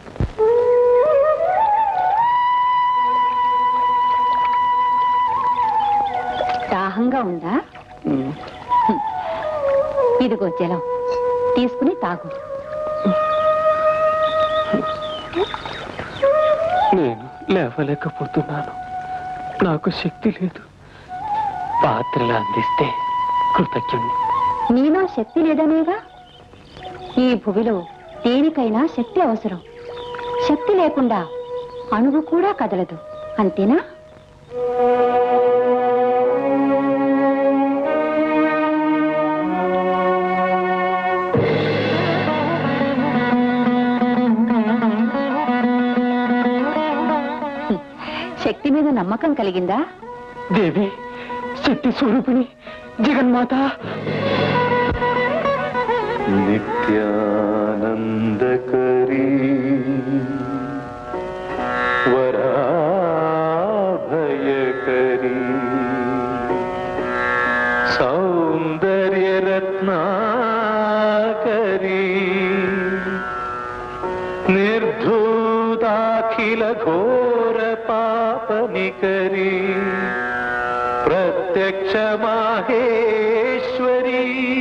[SPEAKER 4] దాహంగా ఉందా హ్మ్. ఇదిగో జలం తీసుకుని తాగు
[SPEAKER 5] నేను లేవలేకపోతున్నాను నాకు శక్తి లేదు పాత్రలు అందిస్తే కృతజ్ఞుణ్ణి
[SPEAKER 4] నీలో శక్తి లేదనేగా ఈ భువిలో దేనికైనా శక్తి అవసరం శక్తి లేకుండా అణువు కూడా కదలదు అంతేనా హ్మ్. శక్తి మీద నమ్మకం కలిగిందా
[SPEAKER 5] దేవి శక్తి స్వరూపిణి జగన్మాత
[SPEAKER 1] నిత్యానందకరీ వరాభయకరీ సౌందర్యరత్నాకరీ నిర్ధూతాఖిల ఘోర పాపనికరీ ప్రత్యక్ష మాహేశ్వరీ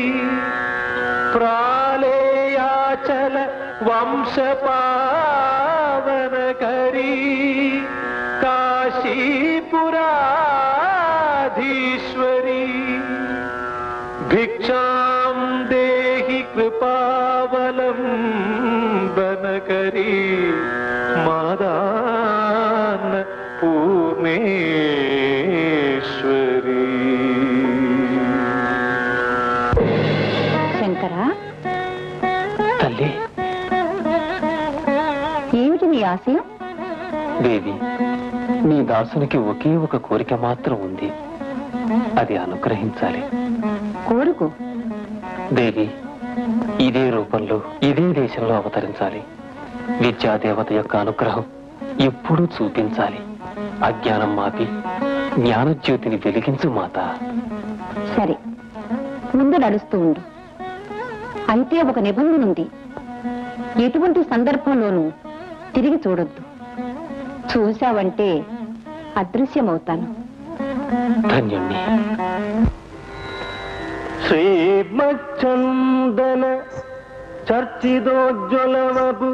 [SPEAKER 1] ప్రాళేయాచల వంశ పావనకరీ కాశీపురాధీశ్వరీ భిక్షాం దేహి కృపావలంబనకరీ మాదాన్న పూర్ణేశ్వరీ
[SPEAKER 4] శంకరా
[SPEAKER 5] తల్లి
[SPEAKER 4] ఏమిటి నీ ఆశయం
[SPEAKER 5] దేవి నీ దాసునికి ఒకే ఒక కోరిక మాత్రం ఉంది అది అనుగ్రహించాలి
[SPEAKER 4] కోరుకు
[SPEAKER 5] దేవి ఇదే రూపంలో ఇదే దేశంలో అవతరించాలి విద్యాదేవత యొక్క అనుగ్రహం ఎప్పుడూ చూపించాలి అజ్ఞానం మాపి జ్ఞానజ్యోతిని వెలిగించు మాత
[SPEAKER 4] సరే ముందు నడుస్తూ ఉండు అయితే ఒక నిబంధన ఉంది ఎటువంటి సందర్భంలోనూ తిరిగి చూడొద్దు చూశావంటే అదృశ్యమవుతాను
[SPEAKER 5] ధన్యుణ్ణి
[SPEAKER 2] శ్రీమచ్చందన చర్చిదోజ్వలవపు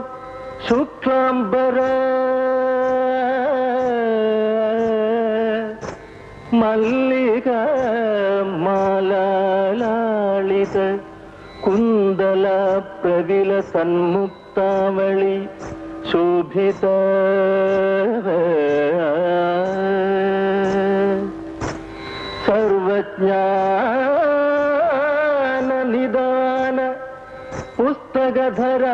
[SPEAKER 2] శుక్లాంబర
[SPEAKER 5] మల్లిక మాలాళిత కుందల ప్రవిల సన్ముక్తావళి శోభిత సర్వజ్ఞాన నిదాన పుస్తకధర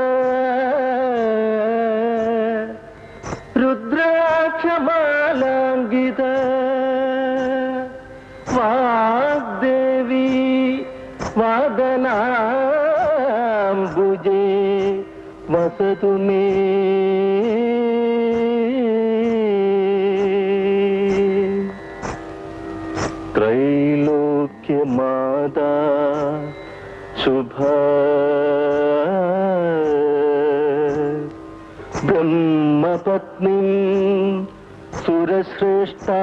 [SPEAKER 5] రుద్రాక్షమాలాంగిత వాగ్దేవి వాదనాంబుజే వసతు మే त्रैलोक्यमाता शुभ ब्रह्मपत्नी सुरश्रेष्ठा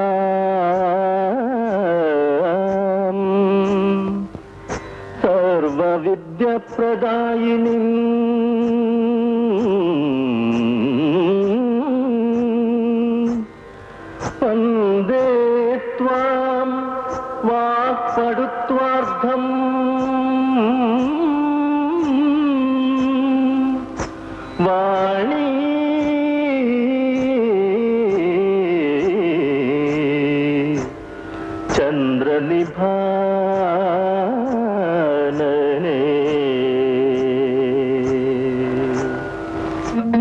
[SPEAKER 5] सर्वविद्यप्रदायिनी वन्दे त्वां वाक्पडुत्वार्धम् वाणी చంద్రనిభాననే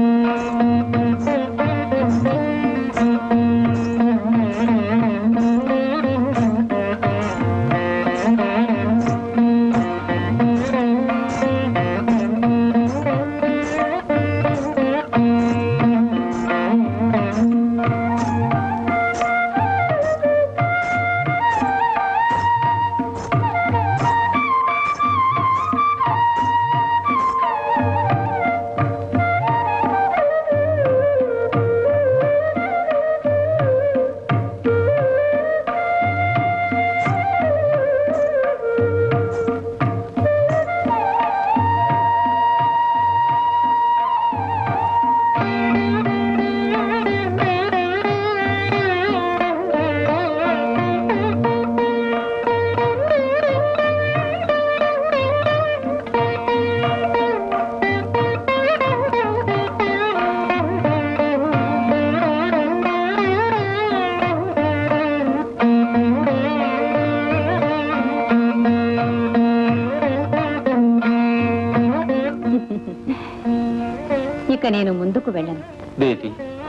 [SPEAKER 4] ఇక నేను ముందుకు వెళ్ళను
[SPEAKER 5] దేవి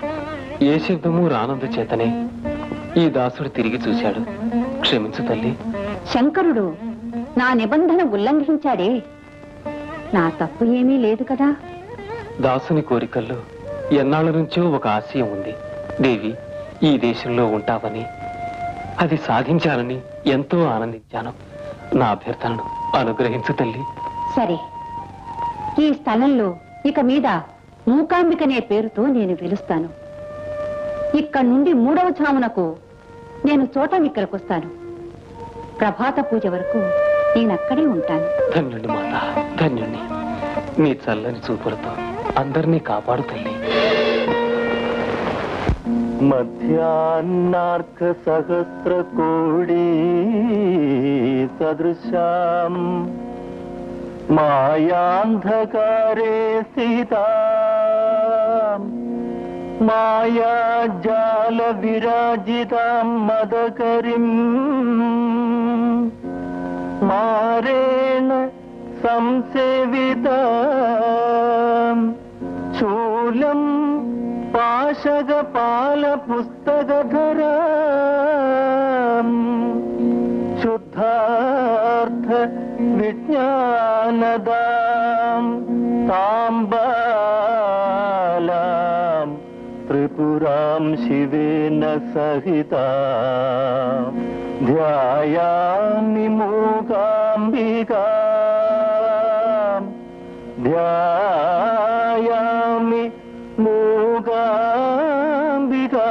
[SPEAKER 5] ఏ శబ్దము రానందు చేతనే ఈ దాసుడు తిరిగి చూశాడు క్షమించు తల్లి
[SPEAKER 4] శంకరుడు నా నిబంధన ఉల్లంఘించాడే నా తప్పు ఏమీ లేదు కదా
[SPEAKER 5] దాసుని కోరికల్లో ఎన్నాళ్ళ నుంచో ఒక ఆశయం ఉంది దేవి ఈ దేశంలో ఉంటావని అది సాధించాలని ఎంతో ఆనందించాను నా అభ్యర్థనను అనుగ్రహించు తల్లి
[SPEAKER 4] సరే ఈ స్థలంలో ఇక మీద మూకాంబికనే పేరుతో నేను పిలుస్తాను ఇక్కడి నుండి మూడవ ఛామునకు నేను చోటమిక్కలకొస్తాను ప్రభాత పూజ వరకు నేను అక్కడే ఉంటాను
[SPEAKER 5] ధన్యుణ్ణి మాత ధన్యుణ్ణి నీ చల్లని చూపులతో అందరినీ కాపాడు తల్లి మధ్యాహ్నార్క సహస్ర కోడి సదృశాం మాయాంధకారే సీతా మాయాజాల విరాజితాం మదకరిం మారేణ సంసేవిత శూలం పాశగపాల పుస్తకధర శుద్ధార్థ విజ్ఞానదాం తాంబాలాం త్రిపురాం శివేన సహితా ధ్యాయామి మూకాంబికా ధ్యాయామి మూకాంబికా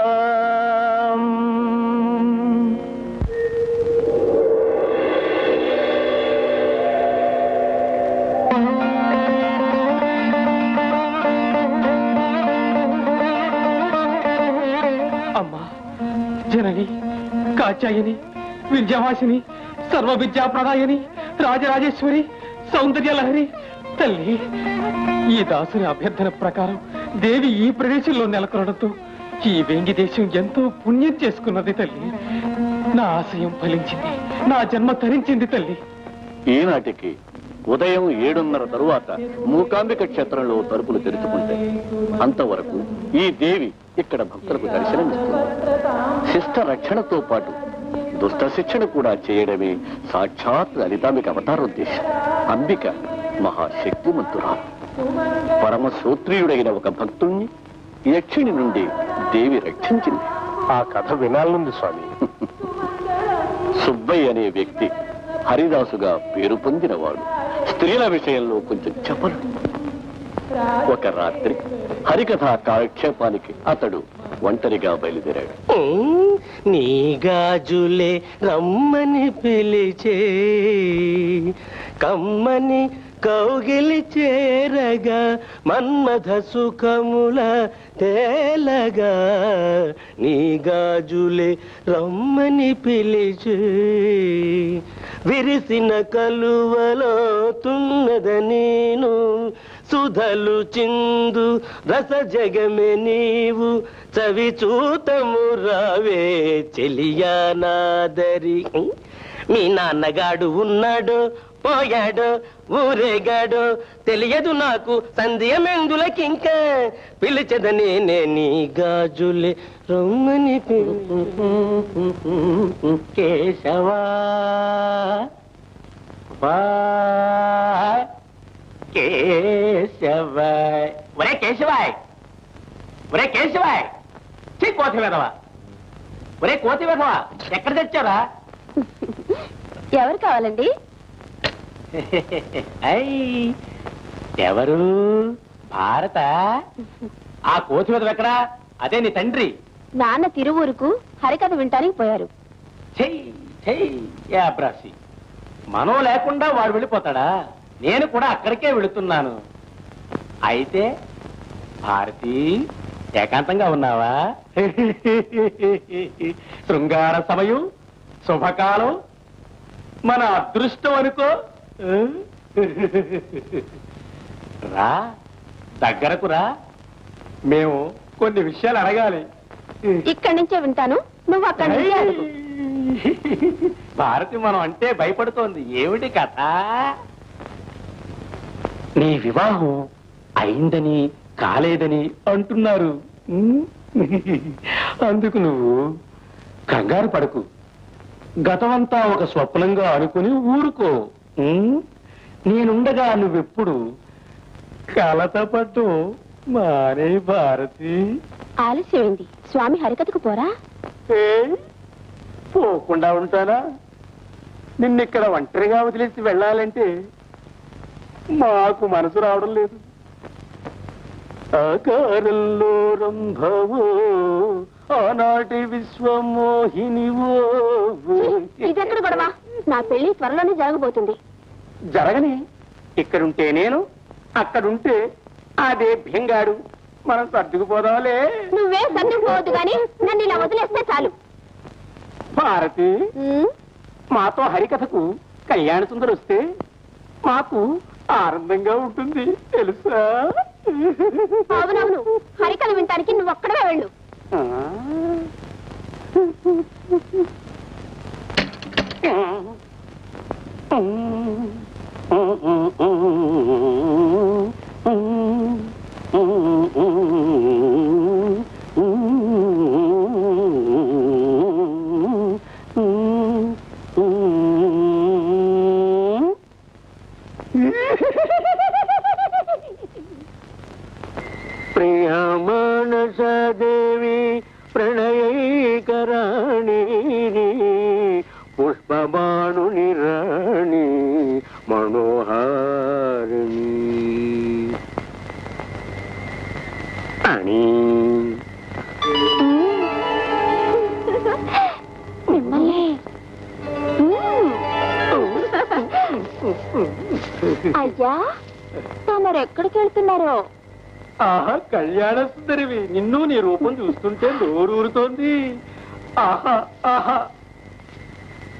[SPEAKER 5] అమ్మా జనని కాచాయని విద్యావాసిని సర్వ విద్యా ప్రదాయని రాజరాజేశ్వరి సౌందర్యలహరి తల్లి ఈ దాసుని అభ్యర్థన ప్రకారం దేవి ఈ ప్రదేశంలో నెలకొనడంతో ఈ వెంగి దేశం ఎంతో పుణ్యం చేసుకున్నది తల్లి నా ఆశయం ఫలించింది నా జన్మ తరించింది తల్లి
[SPEAKER 1] ఈనాటికి ఉదయం ఏడున్నర తరువాత మూకాంబిక క్షేత్రంలో తలుపులు తెరుచుకుంటాయి అంతవరకు ఈ దేవి ఇక్కడ భక్తులకు దర్శనమిస్తుంది శిష్ట రక్షణతో పాటు దుష్ట శిక్షణ కూడా చేయడమే సాక్షాత్ లలితాంబిక అవతారోద్దేశం అంబిక మహాశక్తిమంతురాలు పరమ సూత్రీయుడైన ఒక భక్తుణ్ణి యక్షిణి నుండి దేవి రక్షించింది
[SPEAKER 2] ఆ కథ వినాలనుంది స్వామి
[SPEAKER 1] సుబ్బయ్య అనే వ్యక్తి హరిదాసుగా పేరు పొందినవాడు స్త్రీల విషయంలో కొంచెం చపలు ఒక రాత్రి హరికథ కాలక్షేపానికి అతడు ఒంటరిగా బయలుదేరాడు
[SPEAKER 6] నీ గాజులే రమ్మని పిలిచే కమ్మని కౌగిలి చేరగా మన్మథ సుఖముల తేలగా నీ గాజులే రమ్మని పిలిచే విరిసిన కలువలో తున్నద నేను సుధలు చిందు రస జగమే నీవు చవి చూతము రావే చెలియా నాదరి మీ నాన్నగాడు ఉన్నాడు పోయాడు ఊరేగాడు తెలియదు నాకు సంధ్యమెందులకింక పిలిచదని నీ గాజులే రమ్మని పి- కేశవా వా కేశవాయ్ ఒరే కేశవాయ్ ఒరే కేశవాయ్ చీ కోతి వెధవా ఒరే కోతి వెధవా ఎక్కడ తెచ్చారా
[SPEAKER 4] ఎవరు కావాలండి
[SPEAKER 6] ఐ ఎవరు భారత ఆ కోతి వెధవ ఎక్కడా అదే నీ తండ్రి
[SPEAKER 4] నాన్న తిరువూరుకు హరికథ వింటానికి పోయారు
[SPEAKER 6] చెయ్యి చెయ్యి యాబ్రాసి మనం లేకుండా వాడు వెళ్ళిపోతాడా నేను కూడా అక్కడికే వెళుతున్నాను అయితే భారతి ఏకాంతంగా ఉన్నావా శృంగార సమయం శుభకాలం మన అదృష్టం అనుకో రా దగ్గరకు రా మేము కొన్ని విషయాలు అడగాలి
[SPEAKER 4] ఇక్కడి నుంచే వింటాను నువ్వు అక్కడి నుంచే అడుగు
[SPEAKER 6] భారతి మనం అంటే భయపడుతోంది ఏమిటి కథ నీ వివాహం అయిందని కాలేదని అంటున్నారు ఉమ్? అందుకు నువ్వు కంగారు పడకు గతమంతా ఒక స్వప్నంగా అనుకుని ఊరుకో ఉమ్? నేనుండగా నువ్వెప్పుడు కలతపట్టు మానే భారతి
[SPEAKER 4] ఆలస్యమైంది స్వామి హరికథకు పోరా
[SPEAKER 6] ఏయ్, పోకుండా ఉంటానా నిన్నిక్కడ ఒంటరిగా వదిలేసి వెళ్ళాలంటే మాకు మనసు రావడం లేదు ఆకారంలో రంభవో ఆనాటి విశ్వమోహినివో
[SPEAKER 4] ఇదెక్కడ గొడవ నా పెళ్లి త్వరలోనే జరగబోతుంది
[SPEAKER 6] జరగని ఇక్కడుంటే నేను అక్కడుంటే అదే భ్యంగాడు మనం సర్దుకుపోదాంలే
[SPEAKER 4] నువ్వే సర్దుకుపోవద్దు గాని నన్ను ఇలా వదిలేస్తే చాలు
[SPEAKER 6] భారతి
[SPEAKER 4] ఉమ్,
[SPEAKER 6] మాతో హరికథకు కళ్యాణ సుందరు వస్తే మాకు ఆనందంగా ఉంటుంది తెలుసా
[SPEAKER 4] అవునవును హరికథ వింటానికి నువ్వు ఒక్కడవే వెళ్ళు
[SPEAKER 6] ప్రియమానసదేవి ప్రణయైకరాణి పుష్పబాణుని రాణి మనోహారిణి అని
[SPEAKER 4] మిమ్మల్ని అయ్యా తమరు ఎక్కడికి వెళ్తున్నారో
[SPEAKER 6] ఆహా కళ్యాణ సుందరివి నిన్ను నీ రూపం చూస్తుంటే నోరూరుతోంది ఆహా ఆహా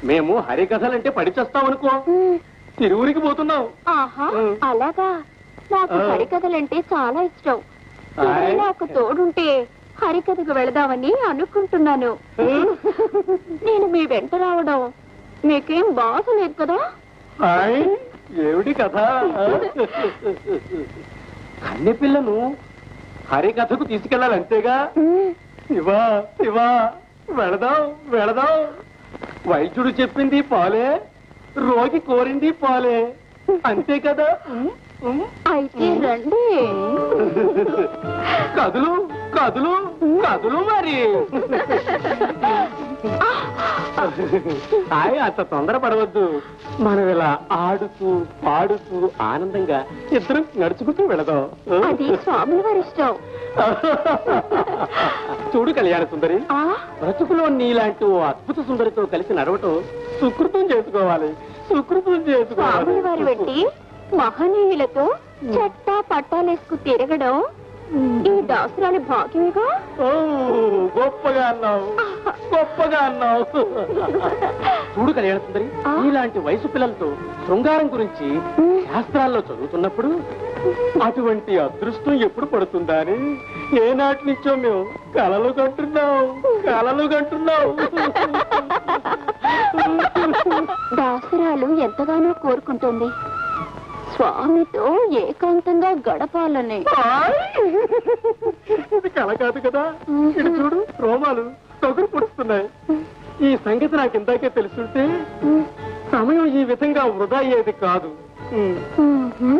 [SPEAKER 6] మేము హరికథలంటే పడిచేస్తామనుకో తిరువురికి పోతున్నాం
[SPEAKER 4] ఆహా అలాగా నాకు హరికథలంటే చాలా ఇష్టం ఎవరైనా ఒక తోడుంటే హరికథకు వెళదామని అనుకుంటున్నాను నేను మీ వెంట రావడం మీకేం బాధ లేదు కదా
[SPEAKER 6] హాయ్, ఏమిటి కథ కన్నె పిల్లను హరికథకు తీసుకెళ్ళాలంతేగా ఇవా ఇవా వెళదాం వెళదాం వైద్యుడు చెప్పింది పాలే రోగి కోరింది పాలే అంతే కదా ఉమ్, ఉమ్.
[SPEAKER 4] అయితే రండి
[SPEAKER 6] కదులు కదులు కదులు మరి హాయ్ అంత తొందర పడవద్దు మనం ఇలా ఆడుతూ పాడుతూ ఆనందంగా ఇద్దరం నడుచుకుంటూ వెళదాం
[SPEAKER 4] అది స్వామి వారి ఇష్టం
[SPEAKER 6] చూడు కళ్యాణ సుందరి
[SPEAKER 4] ఆ
[SPEAKER 6] బ్రతుకులో నీలాంటి ఓ అద్భుత సుందరితో కలిసి నడవటం సుకృతం చేసుకోవాలి సుకృతం
[SPEAKER 4] స్వాముల
[SPEAKER 6] చేసుకోవాలి
[SPEAKER 4] వారి వెంటి మహనీయులతో చట్టా పట్టాలేసుకు తిరగడం ఈ దాసరాలి భాగ్యమేగా
[SPEAKER 6] ఓ, గొప్పగా అన్నావు గొప్పగా అన్నావు చూడు కళ్యాణ సుందరి
[SPEAKER 4] ఆ?
[SPEAKER 6] ఇలాంటి వయసు పిల్లలతో శృంగారం గురించి శాస్త్రాల్లో చదువుతున్నప్పుడు అటువంటి అదృష్టం ఎప్పుడు పడుతుందా అని ఏనాటి నుంచో మేము కలలు కంటున్నాం కలలు కంటున్నాం
[SPEAKER 4] దాసరాలు ఎంతగానో కోరుకుంటుంది స్వామితో ఏకాంతంగా గడపాలని
[SPEAKER 6] ఇది కల కాదు కదా ఇటు చూడు రోమాలు తగురు పొడుస్తున్నాయి ఈ సంగతి నాకు ఇందాకే తెలుసుంటే సమయం ఈ విధంగా వృధా అయ్యేది కాదు ఉమ్.
[SPEAKER 4] మ్మ్హ్మ్.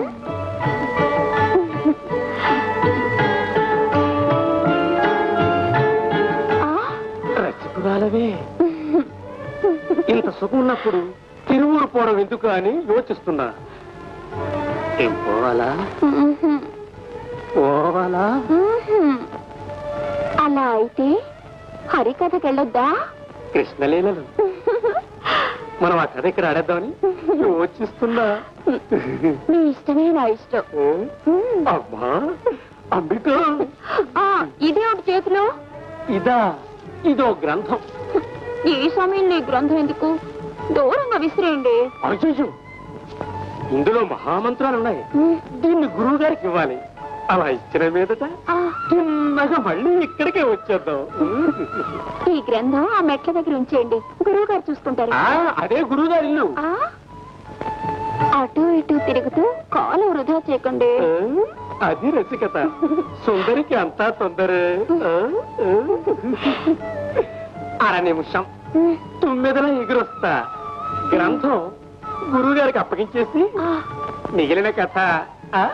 [SPEAKER 4] ఆ,
[SPEAKER 6] రసికురాలవే ఇంత సుఖం ఉన్నప్పుడు తిరువురు పోవడం ఎందుకు అని యోచిస్తున్నా ఏం పోవాలా
[SPEAKER 4] మ్మ్హ్మ్.
[SPEAKER 6] పోవాలా
[SPEAKER 4] మ్మ్హ్మ్. అలా అయితే హరికథకెళ్ళొద్దా
[SPEAKER 6] కృష్ణలీలలు మనం ఆ కథ ఇక్కడ ఆడేద్దామని యోచిస్తున్నా
[SPEAKER 4] మీ ఇష్టమే నా ఇష్టం
[SPEAKER 6] ఏ?
[SPEAKER 4] మ్మ్.
[SPEAKER 6] అమ్మా అంబిక
[SPEAKER 4] ఆ, ఇదే ఒకటి చేతిలో
[SPEAKER 6] ఇదా ఇదో గ్రంథం
[SPEAKER 4] ఈ సమయంలో ఈ గ్రంథం ఎందుకు దూరంగా విసిరేయండి
[SPEAKER 6] అయ్యో ఇందులో మహామంత్రాలు ఉన్నాయి
[SPEAKER 4] మ్మ్.
[SPEAKER 6] దీన్ని గురువు గారికి ఇవ్వాలి అలా ఇచ్చిన మీదట
[SPEAKER 4] ఆ,
[SPEAKER 6] చిన్నగా మళ్ళీ ఇక్కడికే వచ్చేద్దాం
[SPEAKER 4] ఈ గ్రంథం ఆ మెట్ల దగ్గర ఉంచేయండి గురువు గారు చూసుకుంటారు
[SPEAKER 6] ఆ, అదే గురువు గారి ఇల్లు
[SPEAKER 4] ఆ, అటు ఇటు తిరుగుతూ కాలు వృధా చేయకండి
[SPEAKER 6] ఆ, అది రసికత సుందరికి అంతా తొందరే ఆ, ఆ. అర నిమిషం
[SPEAKER 4] మ్మ్.
[SPEAKER 6] తొమ్మిదిన ఎగురొస్తా గ్రంథం గురువు గారికి అప్పగించేసి
[SPEAKER 4] ఆ,
[SPEAKER 6] మిగిలిన కథ ఆ?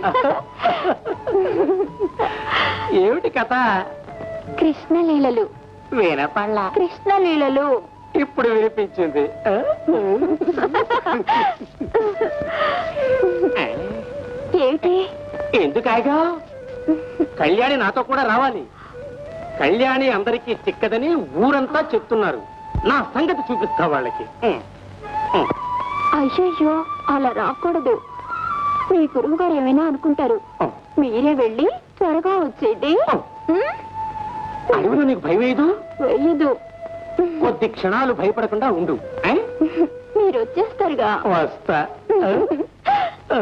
[SPEAKER 6] ఏమిటి కథ
[SPEAKER 4] కృష్ణలీలలు
[SPEAKER 6] వీణపళ్ళ
[SPEAKER 4] కృష్ణలీలలు
[SPEAKER 6] ఇప్పుడు వినిపించింది ఆ?
[SPEAKER 4] ఏమిటి
[SPEAKER 6] ఎందుకాగా కళ్యాణి నాతో కూడా రావాలి కళ్యాణి అందరికీ చిక్కదని ఊరంతా చెప్తున్నారు నా సంగతి చూపిస్తా వాళ్ళకి ఉం. ఉం.
[SPEAKER 4] అయ్యయ్యో అలా రాకూడదు మీ గురువు గారు ఏమైనా అనుకుంటారు
[SPEAKER 6] ఉం.
[SPEAKER 4] మీరే వెళ్ళి త్వరగా వచ్చేది
[SPEAKER 6] ఉం. అడవిలో నీకు భయం వేయదు
[SPEAKER 4] వెయ్యదు
[SPEAKER 6] కొద్ది క్షణాలు భయపడకుండా ఉండు ఆ?
[SPEAKER 4] మీరు వచ్చేస్తారుగా
[SPEAKER 6] వస్తా ఆ? ఆ?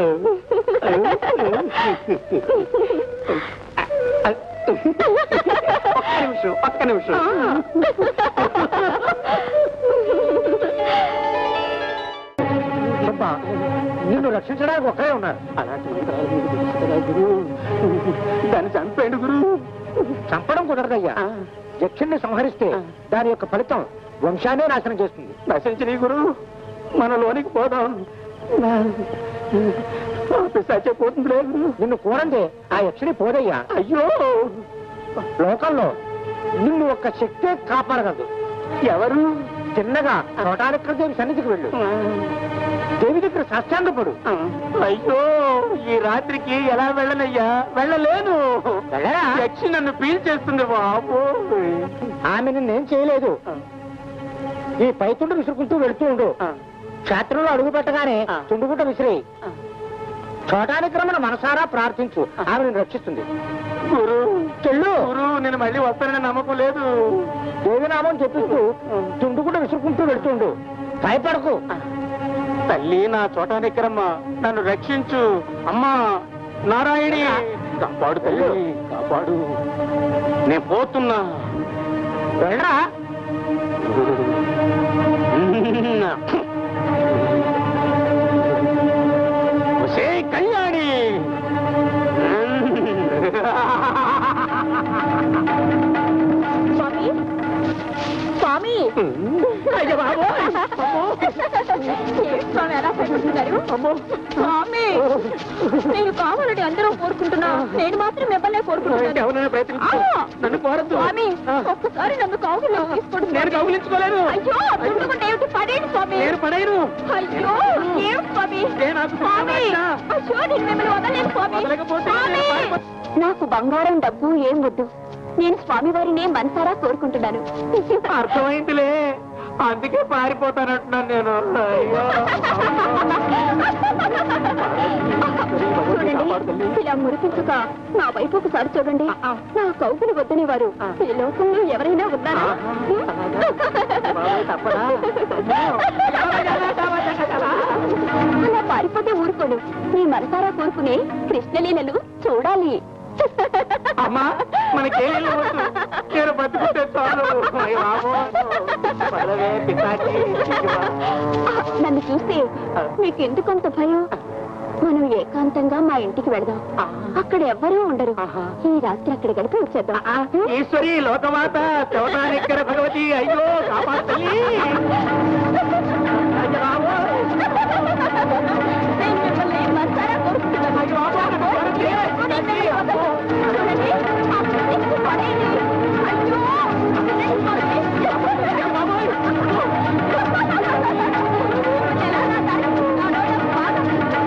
[SPEAKER 6] ఆ? ఒక్క నిమిషం ఒక్క నిమిషం
[SPEAKER 2] అబ్బా, నిన్ను రక్షించడానికి ఒక్కరే ఉన్నారు
[SPEAKER 6] అలాంటి మంత్రాలు మీకు తెలుసు కదా గురు దాన్ని చంపేయండి గురు
[SPEAKER 2] చంపడం కుదరదయ్యా యక్షుణ్ణి సంహరిస్తే దాని యొక్క ఫలితం వంశాన్నే నాశనం చేస్తుంది
[SPEAKER 6] నశించిన గురు మన లోనికి పోదాం పిశాచే పోతుందిలే గురు
[SPEAKER 2] నిన్ను కూరందే ఆ యక్షుని పోదయ్యా
[SPEAKER 6] అయ్యో
[SPEAKER 2] లోకంలో నిన్ను ఒక్క శక్తే కాపాడగలదు
[SPEAKER 6] ఎవరు
[SPEAKER 2] చిన్నగా చోటానిక్కడ దేవి సన్నిధికి వెళ్ళు దేవి దగ్గర సాష్టాంగపడు
[SPEAKER 6] అయ్యో ఈ రాత్రికి ఎలా వెళ్ళనయ్యా వెళ్ళలేను
[SPEAKER 2] వెళ్ళరా?
[SPEAKER 6] యక్షి నన్ను పీల్చేస్తుంది బాబు
[SPEAKER 2] ఆమె నిన్నేం చేయలేదు ఈ పైతుండు విసురుకుంటూ వెళుతూ ఉండు క్షేత్రంలో అడుగు పెట్టగానే
[SPEAKER 6] ఆ.
[SPEAKER 2] తుండుగుంట విసిరి చోటానికి రమ్మని మనసారా ప్రార్థించు ఆమె నిన్ను రక్షిస్తుంది
[SPEAKER 6] గురు
[SPEAKER 2] చెల్లు
[SPEAKER 6] గురు నేను మళ్ళీ వస్తానని నమ్మకం లేదు
[SPEAKER 2] దేవినామం చెప్పిస్తూ తుండుగుంట విసురుకుంటూ వెళ్తుండు భయపడకు
[SPEAKER 6] తల్లి నా చోట నిక్కరమ్మా నన్ను రక్షించు అమ్మా నారాయణి కాపాడు తల్లి కాపాడు నేను పోతున్నా
[SPEAKER 2] వెళ్ళరా
[SPEAKER 6] ఒసే కళ్యాణి
[SPEAKER 4] స్వామి స్వామి
[SPEAKER 6] అయ్య బాబోయ్!
[SPEAKER 4] ఏం స్వామి ఎలా పెట్టుకుంటున్నారు స్వామి నేను కావాలని అందరూ కోరుకుంటున్నా నేను మాత్రం మిమ్మల్ని కోరుకుంటున్నాను
[SPEAKER 6] ఎవరైనా ప్రయత్నించు
[SPEAKER 4] ఆ!
[SPEAKER 6] నన్ను కోరద్దు
[SPEAKER 4] స్వామి
[SPEAKER 6] ఆ.
[SPEAKER 4] ఒక్కసారి నన్ను కావులో తీసుకోండి
[SPEAKER 6] నేను కౌగిలించుకోలేను
[SPEAKER 4] అయ్యో తుండుకుంటే ఏమిటి పడేయండి స్వామి
[SPEAKER 6] నేను పడేయను
[SPEAKER 4] అయ్యో ఏమిటి స్వామి
[SPEAKER 6] ఏ నాకు
[SPEAKER 4] స్వామి
[SPEAKER 6] పిచ్చి
[SPEAKER 4] అయ్యో నేను మిమ్మల్ని వదలలేదు స్వామి
[SPEAKER 6] వదలకపోతే
[SPEAKER 4] స్వామి!
[SPEAKER 6] నేను పారిపో-
[SPEAKER 4] నాకు బంగారం డబ్బు ఏం వద్దు నేను స్వామి వారిని మనసారా కోరుకుంటున్నాను
[SPEAKER 6] అర్థమైందిలే అందుకే పారిపోతానంటున్నాను నేను అయ్యో
[SPEAKER 4] చూడండి ఇలా మురిపించుక నా వైపు ఒకసారి చూడండి నా కౌగులు వద్దని వారు ఈ లోకంలో ఎవరైనా ఉన్నారా అలా పారిపోతే ఊరుకోడు నీ మనసారా కోరుకునే కృష్ణలీలలు చూడాలి
[SPEAKER 6] అమ్మా మనకేం వద్దు నేను బతుకుంటే చాలు అయ్యో బాబోయ్. పదవే, పిశాచి.
[SPEAKER 4] నన్ను చూస్తే మీకు ఎందుకంత భయం మనం ఏకాంతంగా మా ఇంటికి వెళదాం అక్కడ ఎవ్వరూ ఉండరు ఈ రాత్రి అక్కడ గడిపి వచ్చేద్దాం
[SPEAKER 6] ఈశ్వరి లోకమాత చవటానిక్కర భగవతి అయ్యో కాపాడు తల్లి అయ్యో బాబోయ్.
[SPEAKER 4] నేను మిమ్మల్ని మనసారా కోరుకుంటున్నాను. ఈ వరకు నేను మిమ్మల్ని వదలను. చూడండి, ఆ ప్లాస్టిక్ పడేయండి. అయ్యో, చూడండి, స్వామి. ఎలా నాటారు? నా నోట బాగా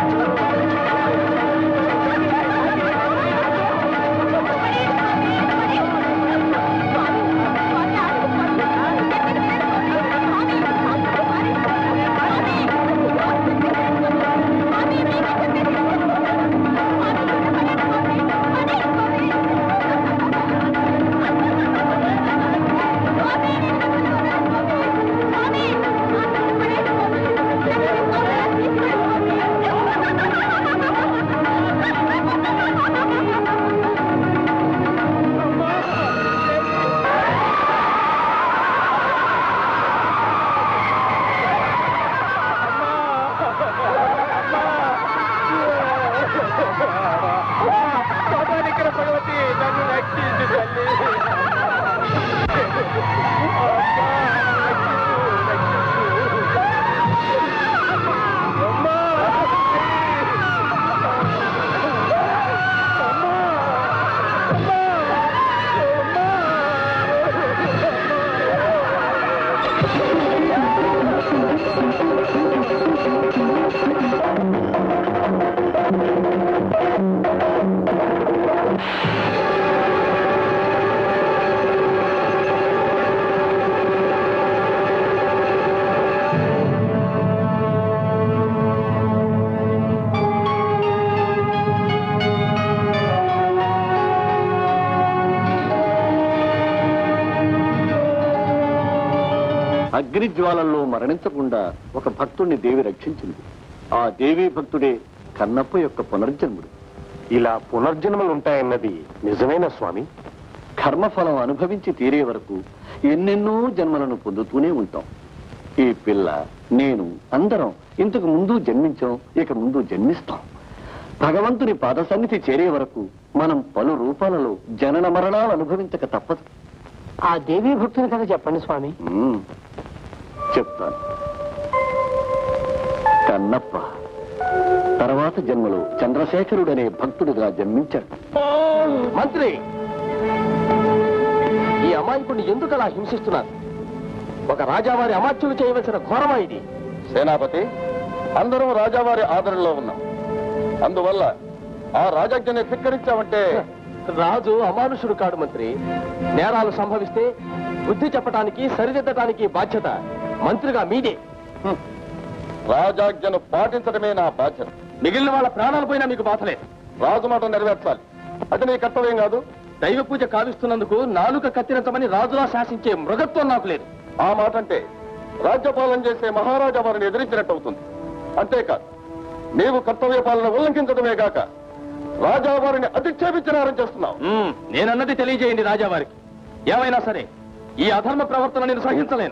[SPEAKER 6] చవటానిక్కర భగవతి నన్ను రక్షించు తల్లి
[SPEAKER 1] అగ్నిజ్వాలల్లో మరణించకుండా ఒక భక్తుణ్ణి దేవి రక్షించింది ఆ దేవి భక్తుడే కన్నప్ప యొక్క పునర్జన్ముడు
[SPEAKER 2] ఇలా పునర్జన్మలు ఉంటాయన్నది నిజమేనా స్వామి
[SPEAKER 1] కర్మఫలం అనుభవించి తీరే వరకు ఎన్నెన్నో జన్మలను పొందుతూనే ఉంటాం ఈ పిల్ల నేను అందరం ఇంతకు ముందు జన్మించాం ఇక ముందు జన్మిస్తాం భగవంతుని పాద సన్నిధి చేరే వరకు మనం పలు రూపాలలో జనన మరణాలు అనుభవించక తప్పదు
[SPEAKER 2] ఆ దేవీ భక్తుని కథ చెప్పండి స్వామి
[SPEAKER 1] మ్మ్. చెప్తాను కన్నప్ప తర్వాత జన్మలో చంద్రశేఖరుడనే భక్తుడిగా జన్మించాడు
[SPEAKER 5] మంత్రి ఈ అమాయకుడిని ఎందుకు అలా హింసిస్తున్నారు ఒక రాజావారి అమాత్యులు చేయవలసిన ఘోరమా ఇది
[SPEAKER 1] సేనాపతి అందరం రాజావారి ఆదరణలో ఉన్నాం అందువల్ల ఆ రాజాజ్ఞని ధిక్కరించామంటే
[SPEAKER 5] రాజు అమానుషుడు కాడు మంత్రి నేరాలు సంభవిస్తే బుద్ధి చెప్పటానికి సరిదిద్దటానికి బాధ్యత మంత్రిగా మీదే
[SPEAKER 1] రాజాజ్ఞను పాటించడమే నా బాధ్యత
[SPEAKER 5] మిగిలిన వాళ్ళ ప్రాణాలు పోయినా మీకు బాధలేదు
[SPEAKER 1] రాజు మాట నెరవేర్చాలి అది నీ కర్తవ్యం కాదు
[SPEAKER 5] దైవ పూజ కావిస్తున్నందుకు నాలుక కత్తిరించమని రాజులా శాసించే మృగత్వం నాకు లేదు
[SPEAKER 1] ఆ మాట అంటే రాజ్యపాలన చేసే మహారాజా వారిని ఎదిరించినట్టు అవుతుంది అంతేకాదు నీవు కర్తవ్య పాలన ఉల్లంఘించడమే గాక రాజా వారిని అధిక్షేపించినారని చేస్తున్నావు
[SPEAKER 6] మ్మ్, నేనన్నది తెలియజేయండి రాజావారికి ఏమైనా సరే ఈ అధర్మ ప్రవర్తన నేను సహించలేను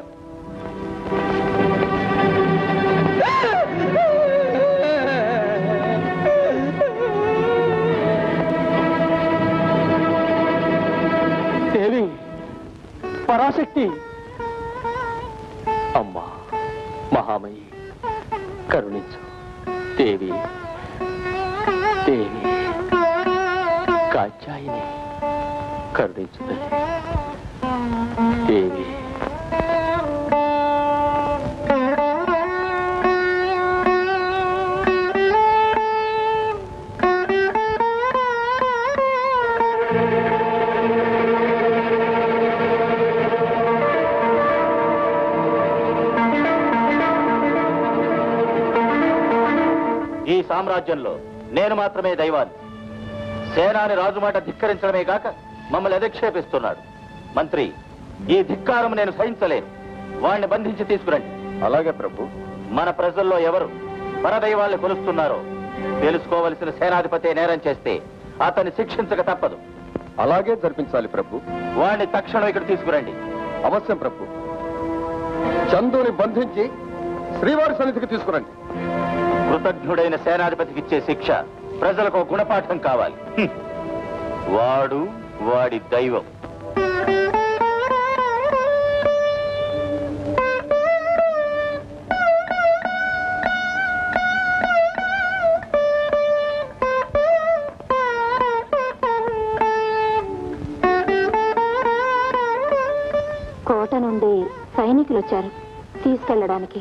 [SPEAKER 6] దేవి పరాశక్తి అమ్మా మహామయి కరుణించు దేవి దేవి కాచాయిని కరుణించు తల్లి దేవి
[SPEAKER 2] ఈ సామ్రాజ్యంలో నేను మాత్రమే దైవాన్ని సేనాని రాజు మాట ధిక్కరించడమే గాక మమ్మల్ని అధిక్షేపిస్తున్నాడు మంత్రి ఈ ధిక్కారం నేను సహించలేను వాణ్ణి బంధించి తీసుకురండి
[SPEAKER 1] అలాగే ప్రభు
[SPEAKER 2] మన ప్రజల్లో ఎవరు పరదైవాల్ని కొలుస్తున్నారో తెలుసుకోవలసిన సేనాధిపతి నేరం చేస్తే అతన్ని శిక్షించక తప్పదు
[SPEAKER 1] అలాగే జరిపించాలి ప్రభు
[SPEAKER 2] వాణ్ణి తక్షణం ఇక్కడ తీసుకురండి
[SPEAKER 1] అవశ్యం ప్రభు చందుని బంధించి శ్రీవారి సన్నిధికి తీసుకురండి
[SPEAKER 2] కృతజ్ఞుడైన సేనాధిపతికి ఇచ్చే శిక్ష ప్రజలకు ఒక గుణపాఠం కావాలి హ్మ్. వాడు వాడి దైవం
[SPEAKER 4] కోట నుండి సైనికులు వచ్చారు తీసుకెళ్ళడానికి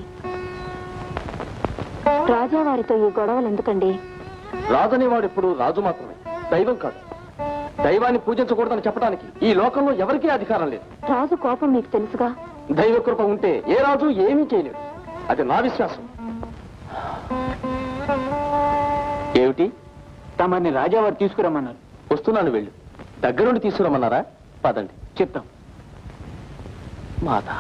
[SPEAKER 4] రాజావారితో ఈ గొడవలు ఎందుకండి
[SPEAKER 6] రాజని వాడు ఇప్పుడు రాజు మాత్రమే దైవం కాదు దైవాన్ని పూజించకూడదని చెప్పడానికి ఈ లోకంలో ఎవరికీ అధికారం లేదు
[SPEAKER 4] రాజు కోపం మీకు తెలుసుగా
[SPEAKER 6] దైవ కృప ఉంటే ఏ రాజు ఏమీ చేయలేడు అది నా విశ్వాసం ఏమిటి
[SPEAKER 2] తమని రాజావారు తీసుకురమ్మన్నారు
[SPEAKER 6] వస్తున్నాను వెళ్ళు దగ్గరుండి తీసుకురమ్మన్నారా పదండి చెప్తాం మాత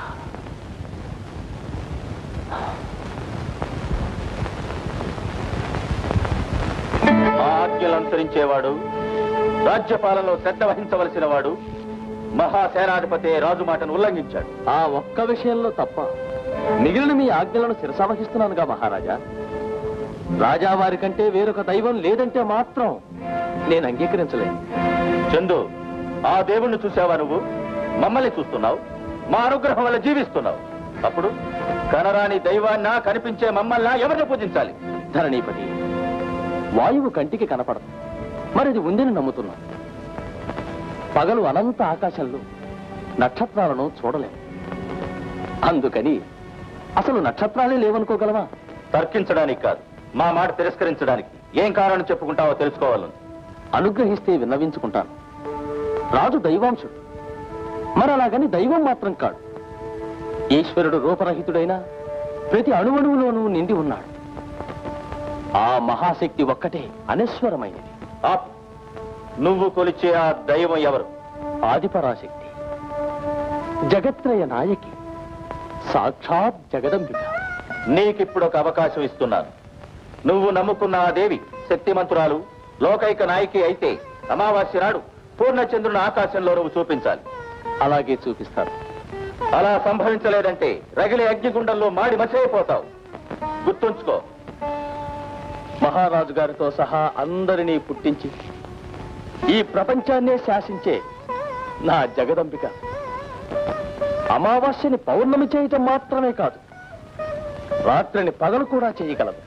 [SPEAKER 2] మా ఆజ్ఞలు అనుసరించేవాడు రాజ్యపాలనలో శ్రద్ధ వహించవలసిన వాడు మహాసేనాధిపతి రాజు మాటను ఉల్లంఘించాడు
[SPEAKER 6] ఆ ఒక్క విషయంలో తప్ప మిగిలిన మీ ఆజ్ఞలను శిరసావహిస్తున్నానుగా మహారాజా రాజావారి కంటే వేరొక దైవం లేదంటే మాత్రం నేను అంగీకరించలేను
[SPEAKER 2] చందు ఆ దేవుణ్ణి చూసావా నువ్వు మమ్మల్ని చూస్తున్నావు మా అనుగ్రహం వల్ల జీవిస్తున్నావు అప్పుడు కనరాని దైవాన్న కనిపించే మమ్మల్ని ఎవరిని పూజించాలి
[SPEAKER 6] ధరణీపతి వాయువు కంటికి కనపడదు మరిది ఉందని నమ్ముతున్నా పగలు అనంత ఆకాశంలో నక్షత్రాలను చూడలేము అందుకని అసలు నక్షత్రాలే లేవనుకోగలవా
[SPEAKER 2] తర్కించడానికి కాదు మా మాట తిరస్కరించడానికి ఏం కారణం చెప్పుకుంటావో తెలుసుకోవాలని
[SPEAKER 6] అనుగ్రహిస్తే విన్నవించుకుంటాను రాజు దైవాంశుడు మరి అలాగని దైవం మాత్రం కాడు ఈశ్వరుడు రూపరహితుడైన ప్రతి అణువణువులోనూ నిండి ఉన్నాడు ఆ మహాశక్తి ఒక్కటే అనశ్వరమైనది
[SPEAKER 2] ఆప్. నువ్వు కొలిచే ఆ దైవం ఎవరు
[SPEAKER 6] ఆదిపరాశక్తి జగత్రయ నాయకి సాక్షాత్ జగదంబిక
[SPEAKER 2] నీకిప్పుడు ఒక అవకాశం ఇస్తున్నాను నువ్వు నమ్ముకున్న ఆ దేవి శక్తిమంతురాలు లోకైక నాయకి అయితే అమావాస్య నాడు పూర్ణచంద్రుని ఆకాశంలో నువ్వు చూపించాలి
[SPEAKER 6] అలాగే చూపిస్తాను
[SPEAKER 2] అలా సంభవించలేదంటే రగిలే అగ్నిగుండంలో మాడి మసైపోతావు గుర్తుంచుకో
[SPEAKER 6] మహారాజు గారితో సహా అందరినీ పుట్టించి ఈ ప్రపంచాన్నే శాసించే నా జగదంబిక అమావాస్యని పౌర్ణమి చేయటం మాత్రమే కాదు రాత్రిని పగలు కూడా చేయగలదు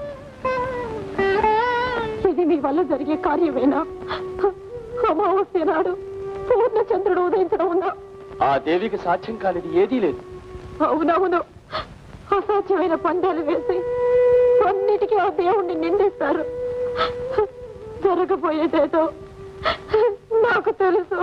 [SPEAKER 3] ఇది మీ వల్ల జరిగే కార్యమేనా అమావాస్య నాడు పూర్ణచంద్రుడు ఉదయించడం ఉందా
[SPEAKER 6] ఆ దేవికి సాధ్యం కానిది ఏదీ లేదు
[SPEAKER 3] అవునవును అసాధ్యమైన పందాలు వేసి అన్నిటికీ ఆ దేవుణ్ణి నిందిస్తారు జరగబోయేదేదో నాకు తెలుసు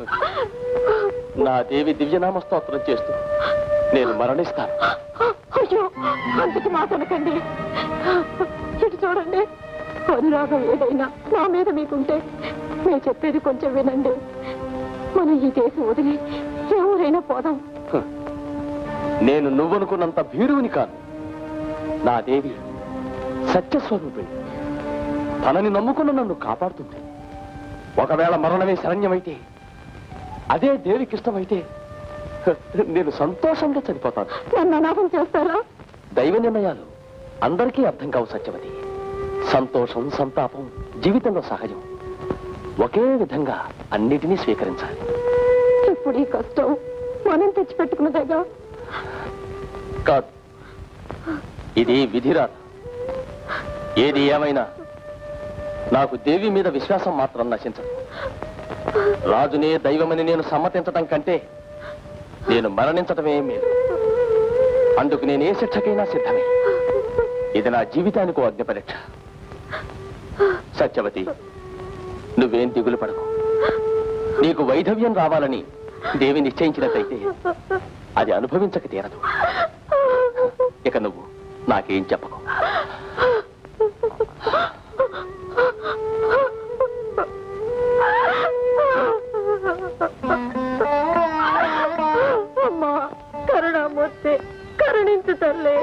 [SPEAKER 6] నా దేవి దివ్యనామ స్తోత్రం చేస్తూ నేను మరణిస్తాను
[SPEAKER 3] అయ్యో అంతటి మాట అనకండి ఇటు చూడండి అనురాగం ఏదైనా నా మీద మీకుంటే నేను చెప్పేది కొంచెం వినండి మనం ఈ దేశం వదిలి ఎవరైనా పోదాం
[SPEAKER 6] నేను నువ్వనుకున్నంత భీరువుని కాను నా దేవి సత్యస్వరూపిణి తనని నమ్ముకున్న నన్ను కాపాడుతుంది ఒకవేళ మరణమే శరణ్యమైతే అదే దేవికి ఇష్టమైతే హ, నేను సంతోషంగా చనిపోతాను
[SPEAKER 3] నన్ను అనాథం చేస్తారా
[SPEAKER 6] దైవ నిర్ణయాలు అందరికీ అర్థం కావు సత్యవతి సంతోషం సంతాపం జీవితంలో సహజం ఒకే విధంగా అన్నిటినీ స్వీకరించాలి
[SPEAKER 3] ఇప్పుడు ఈ కష్టం మనం తెచ్చిపెట్టుకున్నదేగా
[SPEAKER 6] కాదు ఇది విధిరాత ఏది ఏమైనా నాకు దేవి మీద విశ్వాసం మాత్రం నశించదు రాజునే దైవమని నేను సమ్మతించటం కంటే నేను మరణించటమే మేలు అందుకు నేను ఏ శిక్షకైనా సిద్ధమే ఇది నా జీవితానికి ఓ అగ్ని పరీక్ష సత్యవతి నువ్వేం దిగులు పడకు నీకు వైధవ్యం రావాలని దేవి నిశ్చయించినట్టయితే అది అనుభవించక తీరదు ఇక నువ్వు నాకేం చెప్పకు
[SPEAKER 3] అమ్మా కరుణామూర్తి కరుణించు తల్లి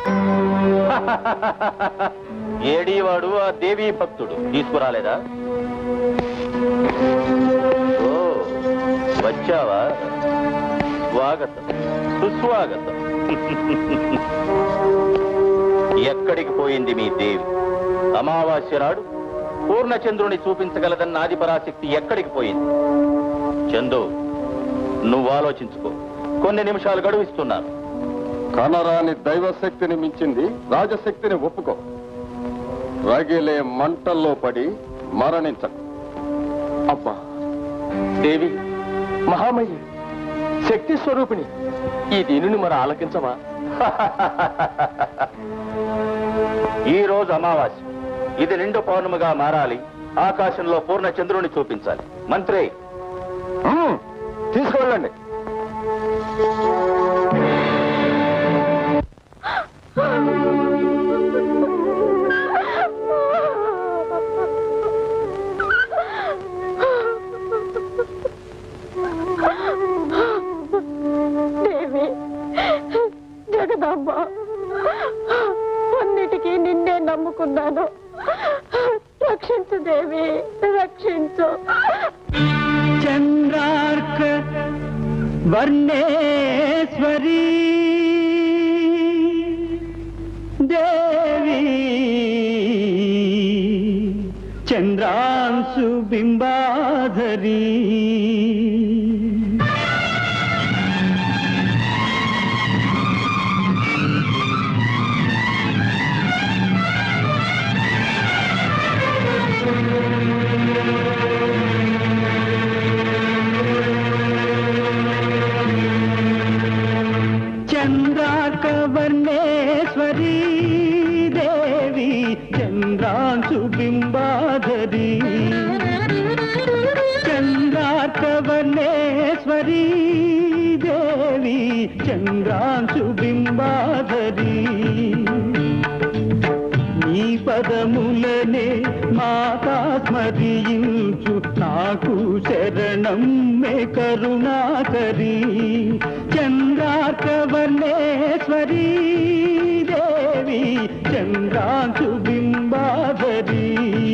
[SPEAKER 2] ఏడీవాడు ఆ దేవీ భక్తుడు తీసుకురాలేదా ఓ వచ్చావా స్వాగతం సుస్వాగతం ఎక్కడికి పోయింది మీ దేవి అమావాస్య నాడు పూర్ణచంద్రుని చూపించగలదన్న ఆదిపరాశక్తి ఎక్కడికి పోయింది చందు నువ్వు ఆలోచించుకో కొన్ని నిమిషాలు గడువిస్తున్నాను
[SPEAKER 1] కనరాని దైవశక్తిని మించింది రాజశక్తిని ఒప్పుకో రగిలే మంటల్లో పడి మరణించకు
[SPEAKER 6] అబ్బా దేవి మహామయి శక్తి స్వరూపిణి ఈ దీనిని మరి ఆలకించవా
[SPEAKER 2] ఈ రోజు అమావాస్య ఇది నిండు పౌర్ణమిగా మారాలి ఆకాశంలో పూర్ణ చంద్రుని చూపించాలి మంత్రి
[SPEAKER 1] మ్మ్. తీసుకువెళ్ళండి
[SPEAKER 3] దేవి జగదాంబ అన్నిటికీ నిన్నే నమ్ముకున్నాను రక్షించు దేవి రక్షించు
[SPEAKER 7] చంద్రార్క వర్ణేశ్వరీ దేవి చంద్రాంశు బింబాధరీ చంద్రార్క వర్ణేశ్వరీ దేవి చంద్రాంశు బింబాధరీ చంద్రార్క వర్ణేశ్వరీ దేవి చంద్రాంశు బింబాధరీ నీ పదములనే మాతా స్మరించు నాకు శరణం మే కరుణాకరి చంద్రాకవర్ణేశ్వరీ దేవి చంద్రాంశు బింబాధరీ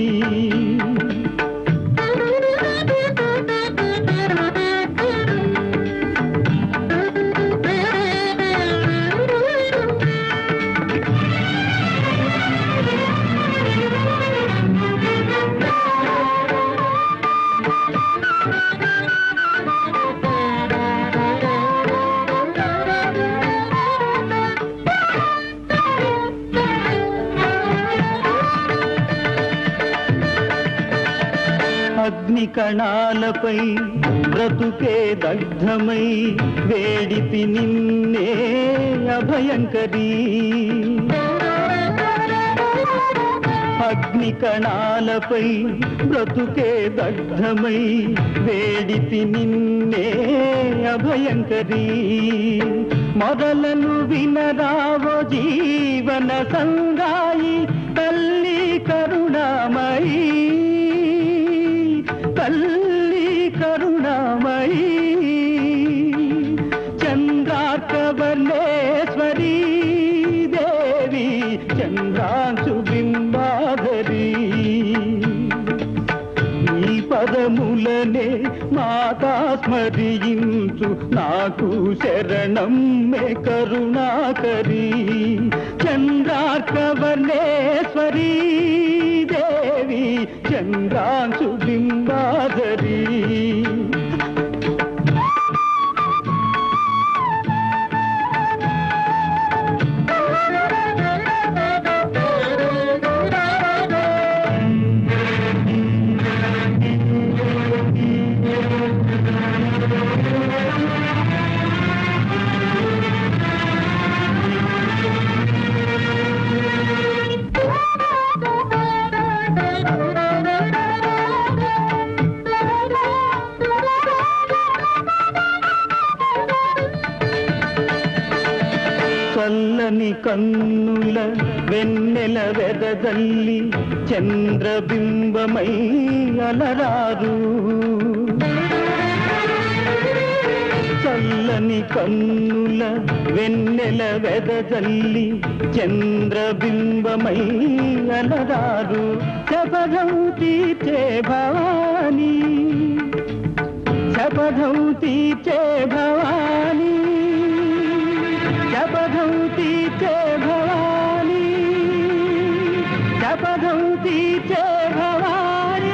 [SPEAKER 7] అగ్ని కణాలపై బ్రతుకే దగ్ధమై వేడితి నిన్నే అభయంకరీ అగ్ని కణాలపై బ్రతుకే దగ్ధమై వేడితి నిన్నే అభయంకరీ మొదలను వినరావో జీవన సంగాయి తల్లి కరుణామయీ తల్లి కరుణామయీ చంద్రాకవర్ణే చంద్రాంశు బింబాధరి ఈ పదములనే మాతా స్మరించు నాకు శరణం మే కరుణాకరి చంద్రార్కవర్ణేశ్వరీ దేవి చంద్రాంశు బింబాధరి చల్లని కన్నుల వెన్నెల వెదజల్లి చంద్రబింబమై అలరారు చల్లని కన్నుల వెన్నెల వెదజల్లి చంద్రబింబమై అలరారు శపథం తీర్చే భవానీ శపథం తీర్చే భవానీ శపథం తీర్చే భవానీ శపథం తీర్చే భవానీ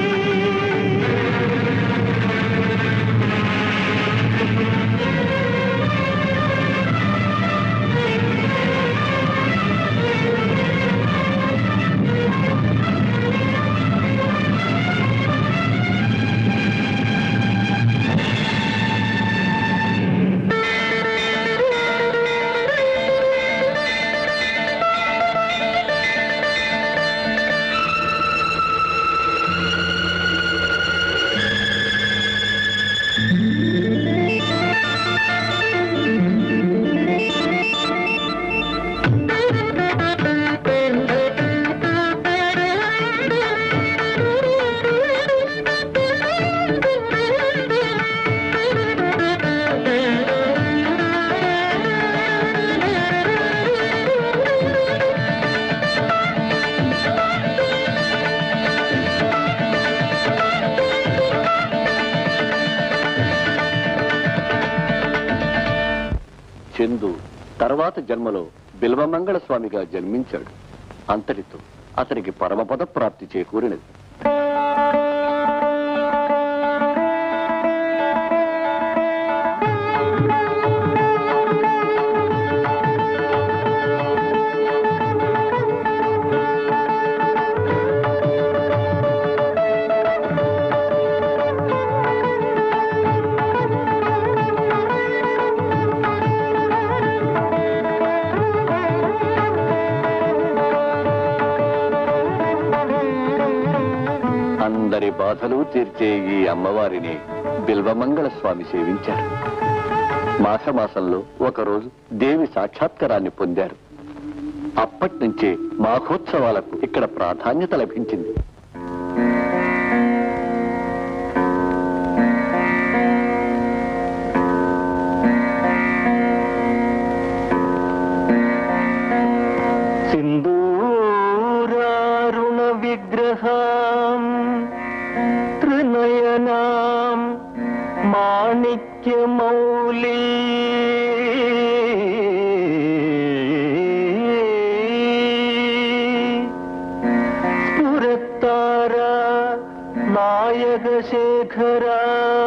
[SPEAKER 1] చందు తర్వాత జన్మలో బిల్వమంగళ స్వామిగా జన్మించాడు అంతటితో అతనికి పరమపద ప్రాప్తి చేకూరినది అందరి బాధలు తీర్చే ఈ అమ్మవారిని బిల్వమంగళ స్వామి సేవించారు మాఘమాసంలో ఒకరోజు దేవి సాక్షాత్కారాన్ని పొందారు అప్పటి నుంచే మాఘోత్సవాలకు ఇక్కడ ప్రాధాన్యత లభించింది
[SPEAKER 7] సింధూరారుణ విగ్రహం త్రినయనాం మాణిక్యమౌళీ స్ఫురత్తారా నాయక శేఖరా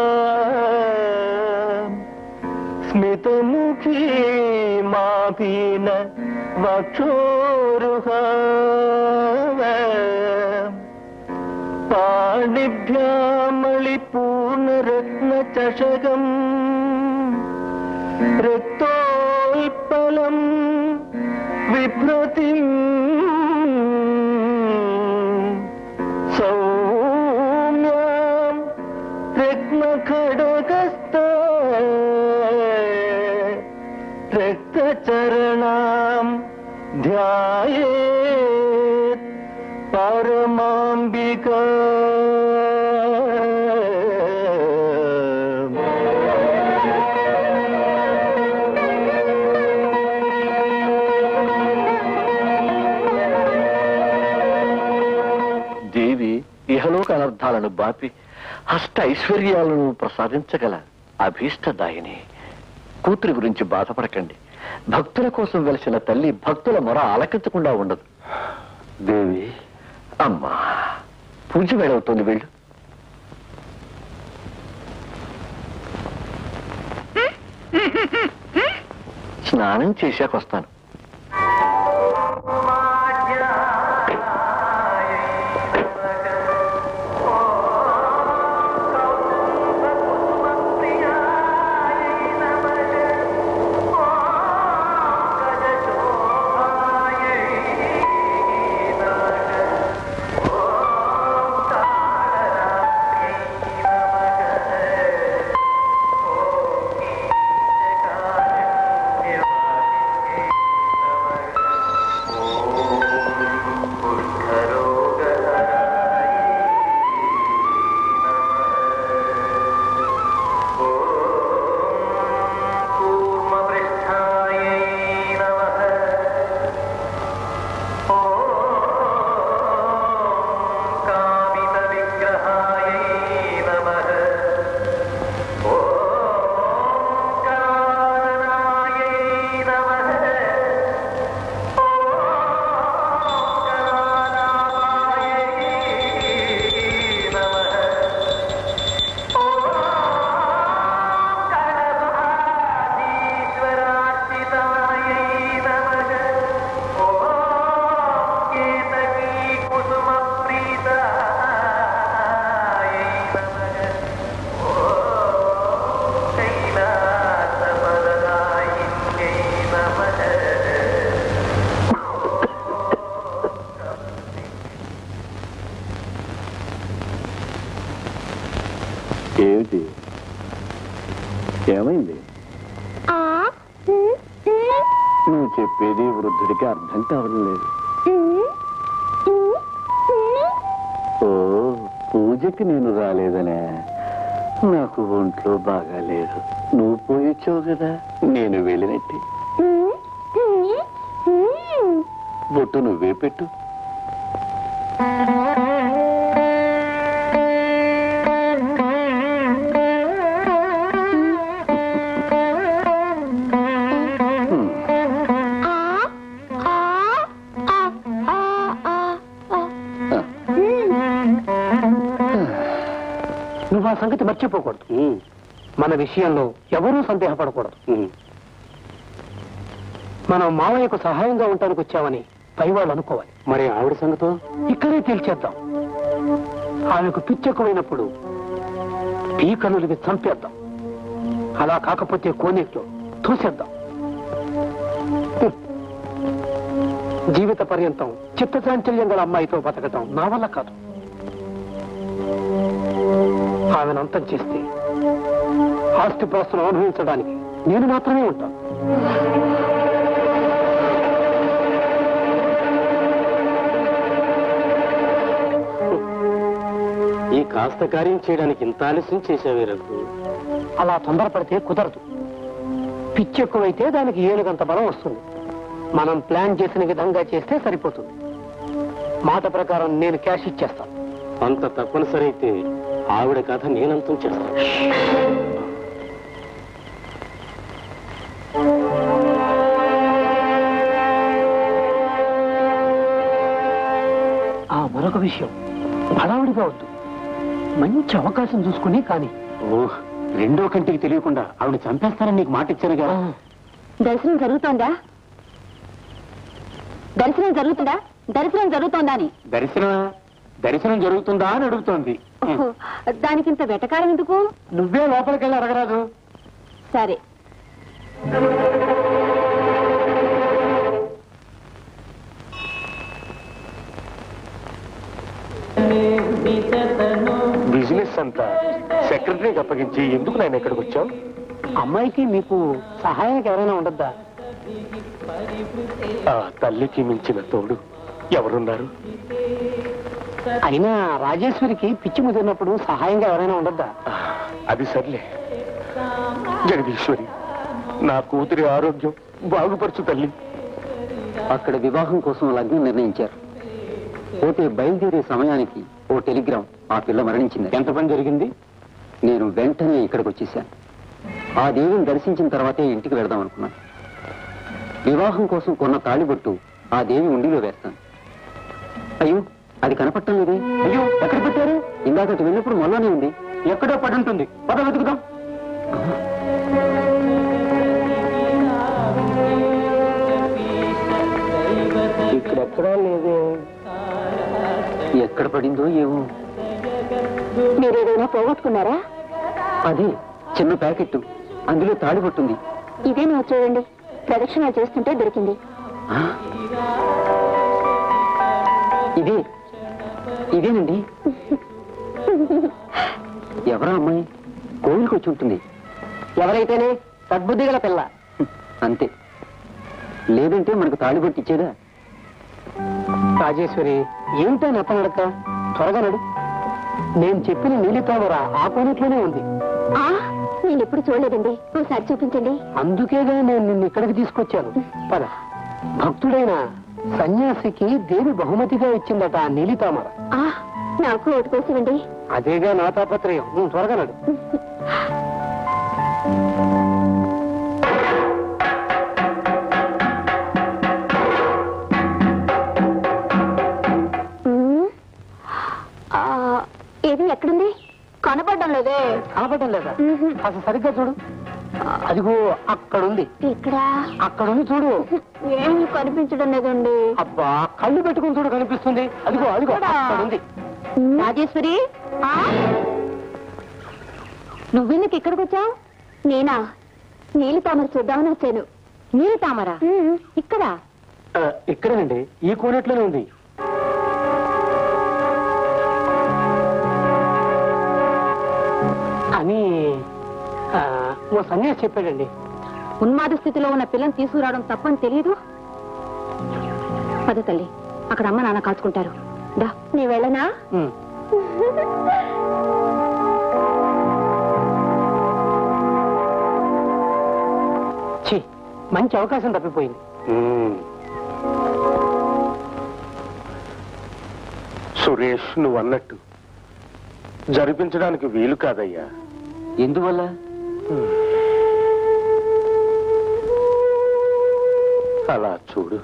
[SPEAKER 7] స్మితముఖీ మాపీన వక్షోరుహ పాణిభ్యామళి పూర్ణరత్న చషకం రక్తోల్పలం విభ్రతి సౌమ్యాం రత్నఖడగస్త రక్తచరణాం ధ్యాయేత్ పరమాంబికా
[SPEAKER 1] ఇహలోక అనర్థాలను బాపి అష్ట ఐశ్వర్యాలను ప్రసాదించగల అభీష్టదాయిని కూతురి గురించి బాధపడకండి భక్తుల కోసం వెలిసిన తల్లి భక్తుల మొర ఆలకించకుండా ఉండదు దేవి అమ్మా పూజ వేళవుతోంది వీళ్ళు స్నానం చేశాక వస్తాను ఏమిటి ఏమైంది నువ్వు చెప్పేది వృద్ధుడికి అర్థం కావడం లేదు ఓ పూజకి నేను రాలేదనే నాకు ఒంట్లో బాగాలేదు నువ్వు పోయొచ్చావు కదా నేను వెళ్ళినట్టే బొట్టు నువ్వే పెట్టు
[SPEAKER 6] నువ్వు ఆ సంగతి మర్చిపోకూడదు మన విషయంలో ఎవరూ సందేహపడకూడదు మనం మావయ్యకు సహాయంగా ఉండడానికి వచ్చామని పైవాళ్ళు అనుకోవాలి మరి ఆవిడ సంగతో ఇక్కడే తేల్చేద్దాం ఆమెకు పిచ్చెక్కువైనప్పుడు పీకనులకి చంపేద్దాం అలా కాకపోతే కోనేట్లో తోసేద్దాం హ్మ్. జీవిత పర్యంతం చిత్తచాంచల్యం గల అమ్మాయితో బతకటం నా వల్ల కాదు ఆమెను అంతం చేస్తే ఆస్తి పాస్తులు అనుభవించడానికి నేను మాత్రమే ఉంటాను ఈ కాస్త కార్యం చేయడానికి ఇంత ఆలస్యం చేసావే రఘు అలా తొందరపడితే కుదరదు పిచ్చి ఎక్కువైతే దానికి ఏనుగంత బలం వస్తుంది మనం ప్లాన్ చేసిన విధంగా చేస్తే సరిపోతుంది మాట ప్రకారం నేను క్యాష్ ఇచ్చేస్తాను అంత తప్పనిసరి అయితే ఆవిడ కథ నేనంతం చేస్తాను ఆ మరొక విషయం హడావుడిగా వద్దు మంచి అవకాశం చూసుకుని కానీ ఓ రెండో కంటికి తెలియకుండా ఆవిడ చంపేస్తానని నీకు మాట ఇచ్చాను కదా
[SPEAKER 4] దర్శనం జరుగుతోందా దర్శనం జరుగుతుందా దర్శనం జరుగుతోందా అని
[SPEAKER 6] దర్శనం దర్శనం జరుగుతుందా అని అడుగుతోంది
[SPEAKER 4] దానికింత వెటకారం ఎందుకు
[SPEAKER 6] నువ్వే లోపలికి వెళ్ళి అడగరాదు
[SPEAKER 4] సరే
[SPEAKER 6] బిజినెస్ అంతా సెక్రటరీకి అప్పగించి ఎందుకు నేను ఇక్కడికి వచ్చావు అమ్మాయికి మీకు సహాయానికి ఎవరైనా ఉండద్దా ఆ తల్లికి మించిన తోడు ఎవరున్నారు అయినా రాజేశ్వరికి పిచ్చి ముదిరినప్పుడు సహాయంగా ఎవరైనా ఉండద్దా అది సర్లే జగదీశ్వరి నా కూతురి ఆరోగ్యం బాగుపరచు తల్లి అక్కడ వివాహం కోసం లగ్నం నిర్ణయించారు
[SPEAKER 8] పోతే బయలుదేరే సమయానికి ఓ టెలిగ్రామ్ ఆ పిల్ల మరణించింది ఎంత పని జరిగింది నేను వెంటనే ఇక్కడికి వచ్చేసాను ఆ దేవుని దర్శించిన తర్వాతే ఇంటికి వెళదాం అనుకున్నాను వివాహం కోసం కొన్న తాళిబొట్టు ఆ దేవి ఉండిలో వేస్తాను అయ్యో అది కనపడటం లేదే అయ్యో ఎక్కడ పెట్టారు ఇందాక అటు వెళ్ళినప్పుడు మొన్ననే ఉంది ఎక్కడో పడి ఉంటుంది పద వెతుకుదాం
[SPEAKER 6] ఇక్కడెక్కడా లేదే
[SPEAKER 8] ఎక్కడ పడిందో ఏమో
[SPEAKER 4] మీరేదైనా పోగొట్టుకున్నారా
[SPEAKER 8] అదే చిన్న ప్యాకెట్ అందులో తాళిబొట్టుంది
[SPEAKER 4] ఇదే నువ్వు చూడండి ప్రదక్షిణలు చేస్తుంటే దొరికింది
[SPEAKER 8] ఆ? ఇదే ఇదేనండి ఎవరా అమ్మాయి కోవిలికి వచ్చి ఉంటుంది
[SPEAKER 6] ఎవరైతేనే సద్బుద్ధి గల పిల్ల
[SPEAKER 8] అంతే లేదంటే మనకు తాళిబొట్టి ఇచ్చేదా
[SPEAKER 6] రాజేశ్వరి ఏమిటో నెత్తనడక త్వరగా నడు నేను చెప్పిన నీలితామర ఆ కోనట్లోనే ఉంది
[SPEAKER 4] ఆ నేను ఎప్పుడు చూడలేదండి ఒకసారి చూపించండి
[SPEAKER 6] అందుకేగా నేను నిన్ను ఇక్కడికి తీసుకొచ్చాను పద భక్తుడైన సన్యాసికి దేవి బహుమతిగా ఇచ్చిందట ఆ నీలితామర
[SPEAKER 4] ఆ నాకు ఒకటి కోసివ్వండి
[SPEAKER 6] అదేగా నా తాపత్రయం నువ్వు త్వరగా నడు
[SPEAKER 4] ఉమ్. ఆ, ఇది ఎక్కడుంది కనపడడం లేదే
[SPEAKER 6] కాపటం లేదా
[SPEAKER 4] మ్మ్.
[SPEAKER 6] కాస్త సరిగ్గా చూడు అదిగో అక్కడుంది
[SPEAKER 4] ఇక్కడ
[SPEAKER 6] అక్కడుంది చూడు
[SPEAKER 4] ఏమి కనిపించడం లేదండి
[SPEAKER 6] అబ్బా కళ్ళు పెట్టుకుని చూడు కనిపిస్తుంది అదిగో అదిగో
[SPEAKER 4] ఇక్కడ.
[SPEAKER 6] అక్కడుంది
[SPEAKER 4] రాజేశ్వరి నువ్వెందుకు ఇక్కడికి వచ్చావు నేనా నీలి తామర చూద్దామని వచ్చాను నీలి తామర ఇక్కడ
[SPEAKER 6] ఆ, ఇక్కడేనండి ఈ కోనట్లోనే ఉంది అని ఆ, ఓ సన్యాసి చెప్పాడండి
[SPEAKER 4] ఉన్మాద స్థితిలో ఉన్న పిల్లని తీసుకురావడం తప్పని తెలియదు పద తల్లి అక్కడ అమ్మ నాన్న కాచుకుంటారు దా నీ వెళ్ళనా
[SPEAKER 6] ఉమ్. ఛీ మంచి అవకాశం తప్పిపోయింది
[SPEAKER 9] సురేష్ నువ్వు అన్నట్టు జరిపించడానికి వీలు కాదయ్యా
[SPEAKER 8] ఎందువల్ల
[SPEAKER 9] అలా చూడు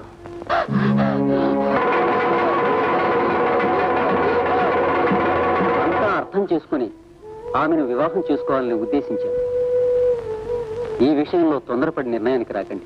[SPEAKER 8] అంతా అర్థం చేసుకుని ఆమెను వివాహం చేసుకోవాలని ఉద్దేశించాను ఈ విషయంలో తొందరపడి నిర్ణయానికి రాకండి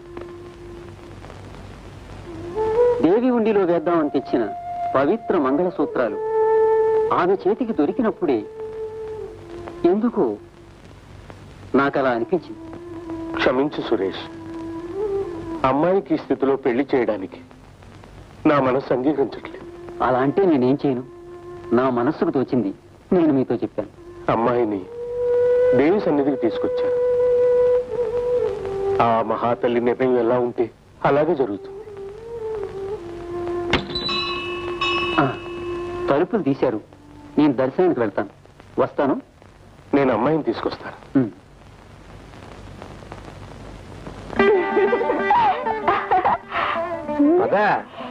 [SPEAKER 8] దేవి ఉండిలో వేద్దామని తెచ్చిన పవిత్ర మంగళసూత్రాలు ఆమె చేతికి దొరికినప్పుడే ఎందుకు నాకు అలా అనిపించింది
[SPEAKER 9] క్షమించు సురేష్ అమ్మాయికి ఈ స్థితిలో పెళ్లి చేయడానికి నా మనసు అంగీకరించట్లేదు
[SPEAKER 8] అలా అంటే నేనేం చేయను నా మనస్సుకు తోచింది నేను మీతో చెప్పాను
[SPEAKER 9] అమ్మాయిని దేవి సన్నిధికి తీసుకొచ్చాను ఆ మహాతల్లి నిర్ణయం ఎలా ఉంటే అలాగే జరుగుతుంది
[SPEAKER 8] ఆ, తలుపులు తీశారు నేను దర్శనానికి వెళ్తాను వస్తాను
[SPEAKER 9] నేను అమ్మాయిని తీసుకొస్తాను
[SPEAKER 8] ఉమ్.
[SPEAKER 6] పదా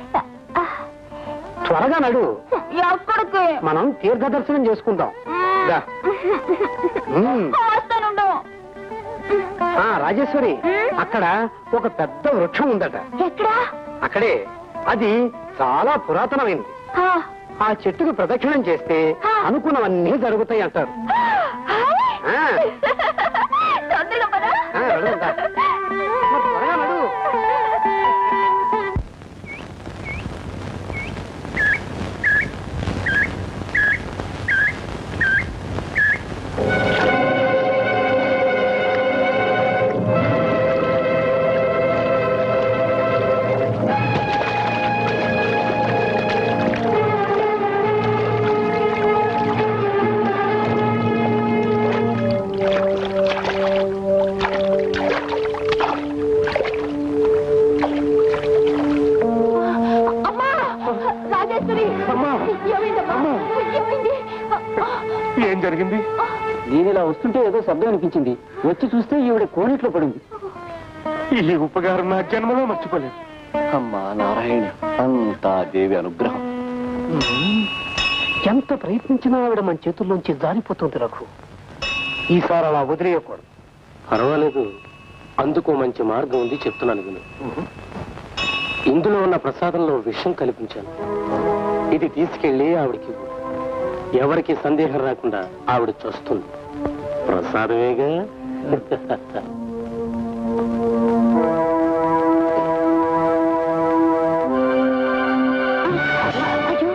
[SPEAKER 6] త్వరగా నడు
[SPEAKER 4] ఎక్కడికి
[SPEAKER 6] మనం తీర్థ దర్శనం చేసుకుందాం దా. ఉమ్.
[SPEAKER 4] వస్తానుండు
[SPEAKER 6] ఆ రాజేశ్వరి అక్కడ ఒక పెద్ద వృక్షం ఉందట
[SPEAKER 4] ఎక్కడా
[SPEAKER 6] అక్కడే అది చాలా పురాతనమైంది
[SPEAKER 4] ఆ,
[SPEAKER 6] ఆ చెట్టుకు ప్రదక్షిణం చేస్తే అనుకున్నవన్నీ జరుగుతాయి అంటారు ఆ.
[SPEAKER 4] తొందరగా పద.
[SPEAKER 6] ఆ, వెళదాం, దా. మరి త్వరగా నడు.
[SPEAKER 4] అమ్మా రాజేశ్వరి
[SPEAKER 6] అమ్మా.
[SPEAKER 4] ఏమైందమ్మా
[SPEAKER 6] అమ్మా.
[SPEAKER 4] ఏమైంది
[SPEAKER 9] ఏం జరిగింది
[SPEAKER 8] నేను ఇలా వస్తుంటే ఏదో శబ్దం అనిపించింది వచ్చి చూస్తే ఈవిడ కోనేట్లో పడింది
[SPEAKER 9] ఈ ఉపకారం నా జన్మలో మర్చిపోలేదు
[SPEAKER 1] అమ్మా నారాయణ అంతా దేవి అనుగ్రహం
[SPEAKER 6] ఎంత ప్రయత్నించినా ఆవిడ మన చేతుల్లోంచి జారిపోతుంది రఘు ఈసారి అలా వదిలేయకూడదు పర్వాలేదు అందుకు మంచి మార్గం ఉంది చెప్తున్నాను విను ఇందులో ఉన్న ప్రసాదంలో విషం కల్పించాను ఇది తీసుకెళ్లి ఆవిడకి ఇవ్వు. ఎవరికి సందేహం రాకుండా ఆవిడ చూస్తుంది ప్రసాదమేగా
[SPEAKER 4] అయ్యో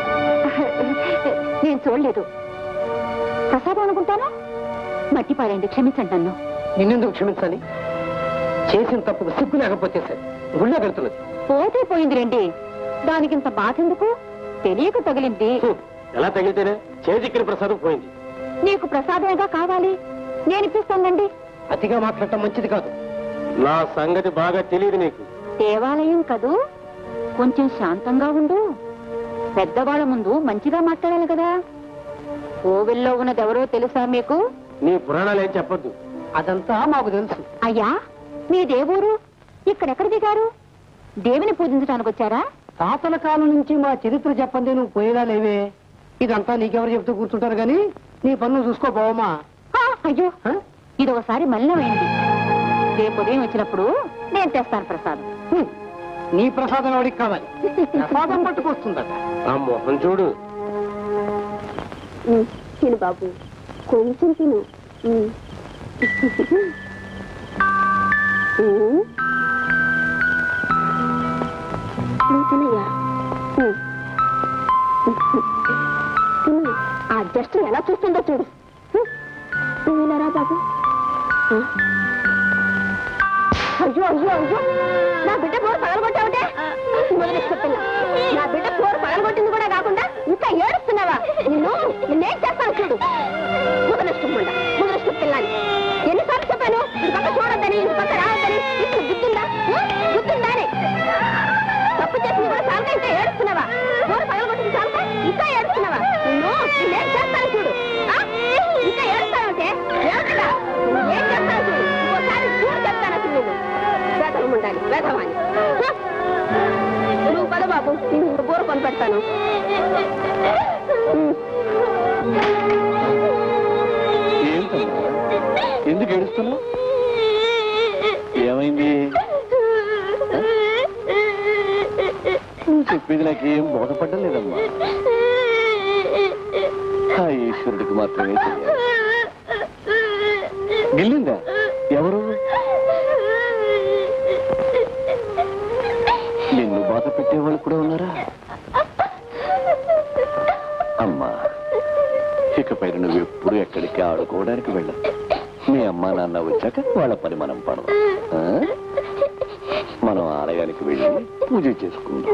[SPEAKER 4] నేను చూడలేదు ప్రసాదం అనుకుంటాను మట్టి పాడండి క్షమించండి నన్ను
[SPEAKER 6] నిన్నెందుకు క్షమించాలి చేసిన తప్పుకు సిగ్గు లేకపోతే సరే గుళ్ళో వెళ్తున్నది
[SPEAKER 4] పోతే పోయింది రండి దానికింత బాధ ఎందుకు తెలియక తగిలింది
[SPEAKER 6] హ్మ్. ఎలా తగిలితేనే చేజిక్కిన ప్రసాదం పోయింది
[SPEAKER 4] నీకు ప్రసాదమేగా కావాలి నేను ఇప్పిస్తానండి
[SPEAKER 6] అతిగా మాట్లాడటం మంచిది కాదు నా సంగతి బాగా తెలియదు నీకు
[SPEAKER 4] దేవాలయం కదూ కొంచెం శాంతంగా ఉండు పెద్దవాళ్ళ ముందు మంచిగా మాట్లాడాలి కదా కోవిల్లో ఉన్నదెవరో తెలుసా మీకు
[SPEAKER 6] నీ పురాణాలు ఏం చెప్పొద్దు అదంతా మాకు తెలుసు
[SPEAKER 4] అయ్యా మీ దేవురు ఇక్కడెక్కడ దిగారు దేవిని పూజించడానికి వచ్చారా
[SPEAKER 6] తాతల కాలం నుంచి మా చరిత్ర చెప్పండి నువ్వు పోయేలా లేవే ఇదంతా నీకెవరు చెప్తూ కూర్చుంటారు గాని నీ పన్ను చూసుకోపోవమ్మా
[SPEAKER 4] ఆ, అయ్యో
[SPEAKER 6] హ?
[SPEAKER 4] ఇది ఒకసారి మలినమైంది రేపు ఉదయం వచ్చినప్పుడు నేను తెస్తాను ప్రసాదం
[SPEAKER 6] హ్మ్. నీ ప్రసాదం ఎవడికి కావాలి ప్రసాదం పట్టుకొస్తుందట ఆ మొహం చూడు
[SPEAKER 4] తిను బాబు కొంచెం తిను తినయ్యా తిను ఆ జస్ట్ ఎలా చూస్తుందో చూడు నువ్వు ఇలా రా బాబు అయ్యో అయ్యో అయ్యో నా బిడ్డ పోరు పగలగొట్టావుటే మొదలెట్టుకున్నా నా బిడ్డ పోరు పగలగొట్టింది కూడా కాకుండా ఇంకా ఏడుస్తున్నావా నిన్ను నిన్నేం చేస్తాను చూడు ముదలెట్టుకుండా ముదలెట్టు పిల్లని ఎన్నిసార్లు చెప్పాను ఇది పక్క చూడొద్దని ఇది పక్క రావద్దని ఇప్పుడు గుర్తుందా ఆ? గుర్తుందా అని తప్పు చేసింది కూడా చాలక ఇంకా ఏడుస్తున్నావా పోరు పగలగొట్టింది చాలక ఇంకా ఏడుస్తున్నావా నిన్ను నిన్నేం చేస్తాను చూడు ఆ? ఇంకా ఏడుస్తానంటే ఏడుస్తా ఏం చేస్తాను చూడు ఇంకోసారి చూడు చెప్తాను అసలు నేను వేదం ఉండాలి వేదవాణి నువ్వు పద బాబు నేను బోరు కొని పెడతాను
[SPEAKER 1] ఏంటమ్మా ఎందుకు ఏడుస్తున్నావు ఏమైంది నువ్వు చెప్పేది నాకేం బోధపడ్డం లేదమ్మా ఆ ఈశ్వరుడికి మాత్రమే తెలియాలి గిల్లిందా ఎవరు నిన్ను బాధ పెట్టేవాళ్ళు కూడా ఉన్నారా అమ్మా ఇకపై నువ్వు ఎప్పుడు ఎక్కడికి ఆడుకోవడానికి వెళ్ళవు మీ అమ్మ నాన్న వచ్చాక వాళ్ళ పని మనం పడదాం ఆ? మనం ఆలయానికి వెళ్ళి పూజ చేసుకుందాం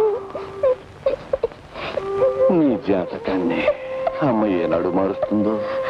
[SPEAKER 1] నీ జాతకాన్ని అమ్మ ఏనాడు మారుస్తుందో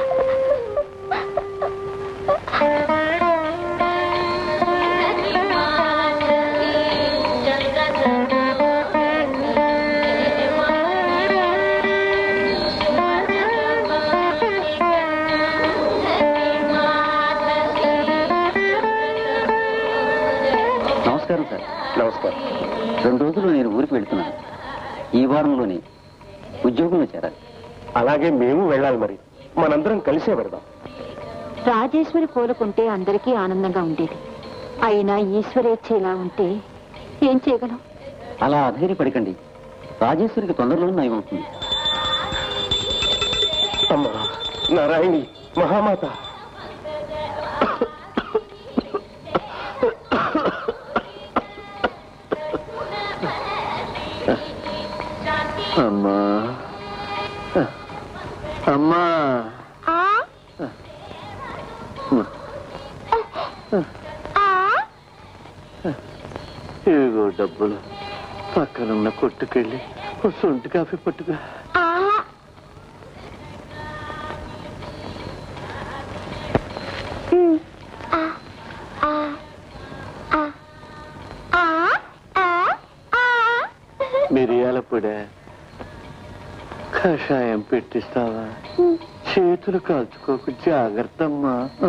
[SPEAKER 8] నమస్కారం సార్
[SPEAKER 1] నమస్కారం
[SPEAKER 8] రెండు రోజులు నేను ఊరికి వెళ్తున్నాను ఈ వారంలోనే ఉద్యోగంలో చేరాలి
[SPEAKER 9] అలాగే మేము వెళ్ళాలి మరి మనందరం కలిసే వెళదాం
[SPEAKER 4] రాజేశ్వరి కోలుకుంటే అందరికీ ఆనందంగా ఉండేది అయినా ఈశ్వరేచ్ఛ ఇలా ఉంటే ఏం చేయగలం
[SPEAKER 8] అలా అధైర్యపడకండి రాజేశ్వరికి తొందరలో నయమవుతుంది
[SPEAKER 9] అమ్మా నారాయణి మహామాత
[SPEAKER 1] అమ్మా అమ్మా ఇదిగో డబ్బులు పక్కనున్న కొట్టుకెళ్ళి ఓ సొంటి కాఫీ పట్టుగా మిరియాల పొడి కషాయం పెట్టిస్తావా చేతులు కాల్చుకోకు జాగ్రత్త అమ్మా ఆ?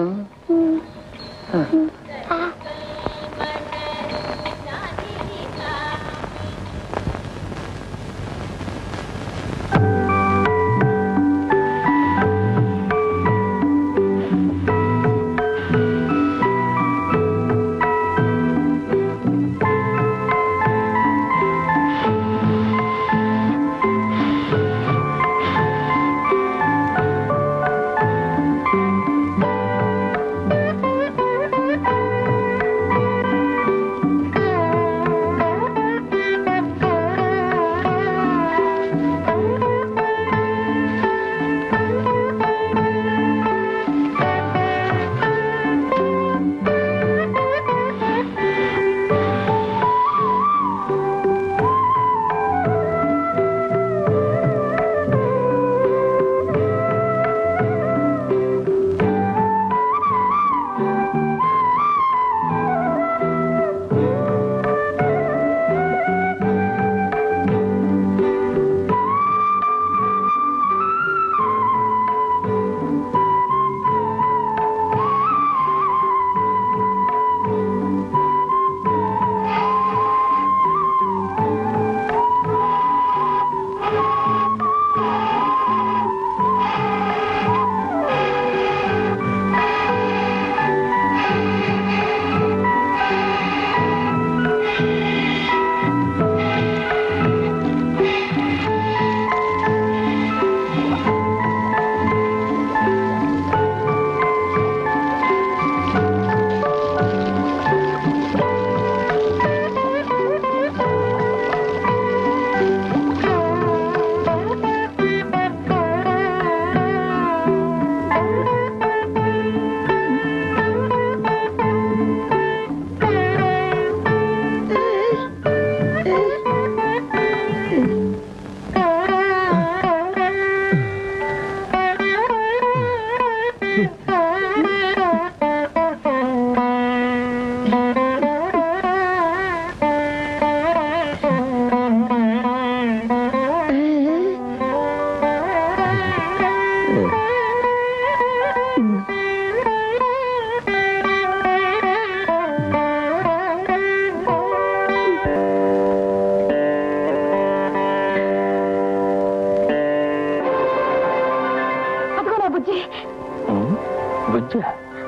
[SPEAKER 3] అదిగో నా బుజ్జి
[SPEAKER 5] బుజ్జ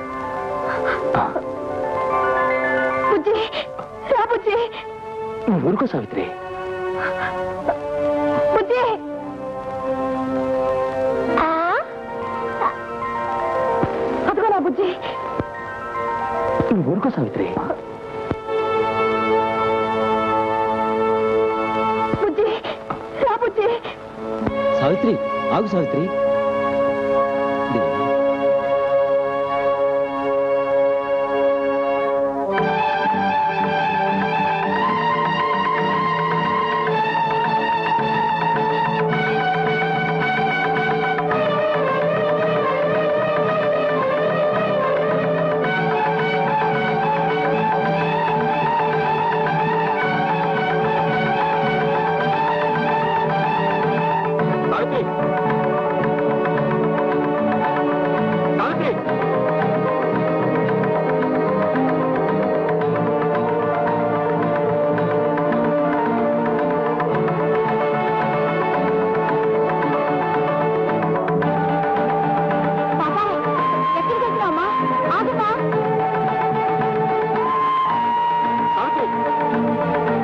[SPEAKER 3] బుజ్జి రా బుజ్జి
[SPEAKER 5] ఊరుకో సావిత్రి
[SPEAKER 3] బుజ్జి ఆ? అదిగో నా బుజ్జి
[SPEAKER 5] ఊరుకో సావిత్రి
[SPEAKER 3] బుజ్జి రా బుజ్జి
[SPEAKER 5] సావిత్రి ఆగు సావిత్రి
[SPEAKER 6] సావిత్రి సావిత్రి
[SPEAKER 3] పాపా ఎక్కడికి వెళ్తున్నావమ్మా ఆగమ్మా
[SPEAKER 6] సావిత్రి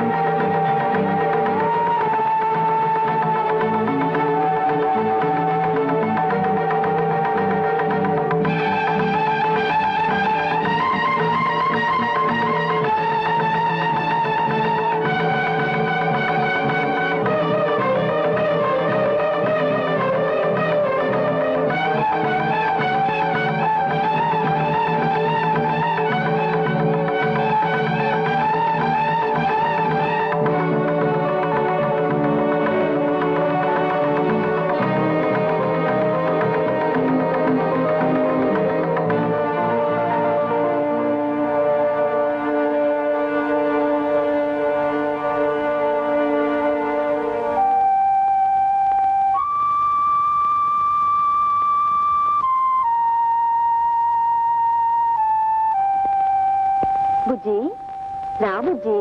[SPEAKER 3] బుజ్జి రా బుజ్జి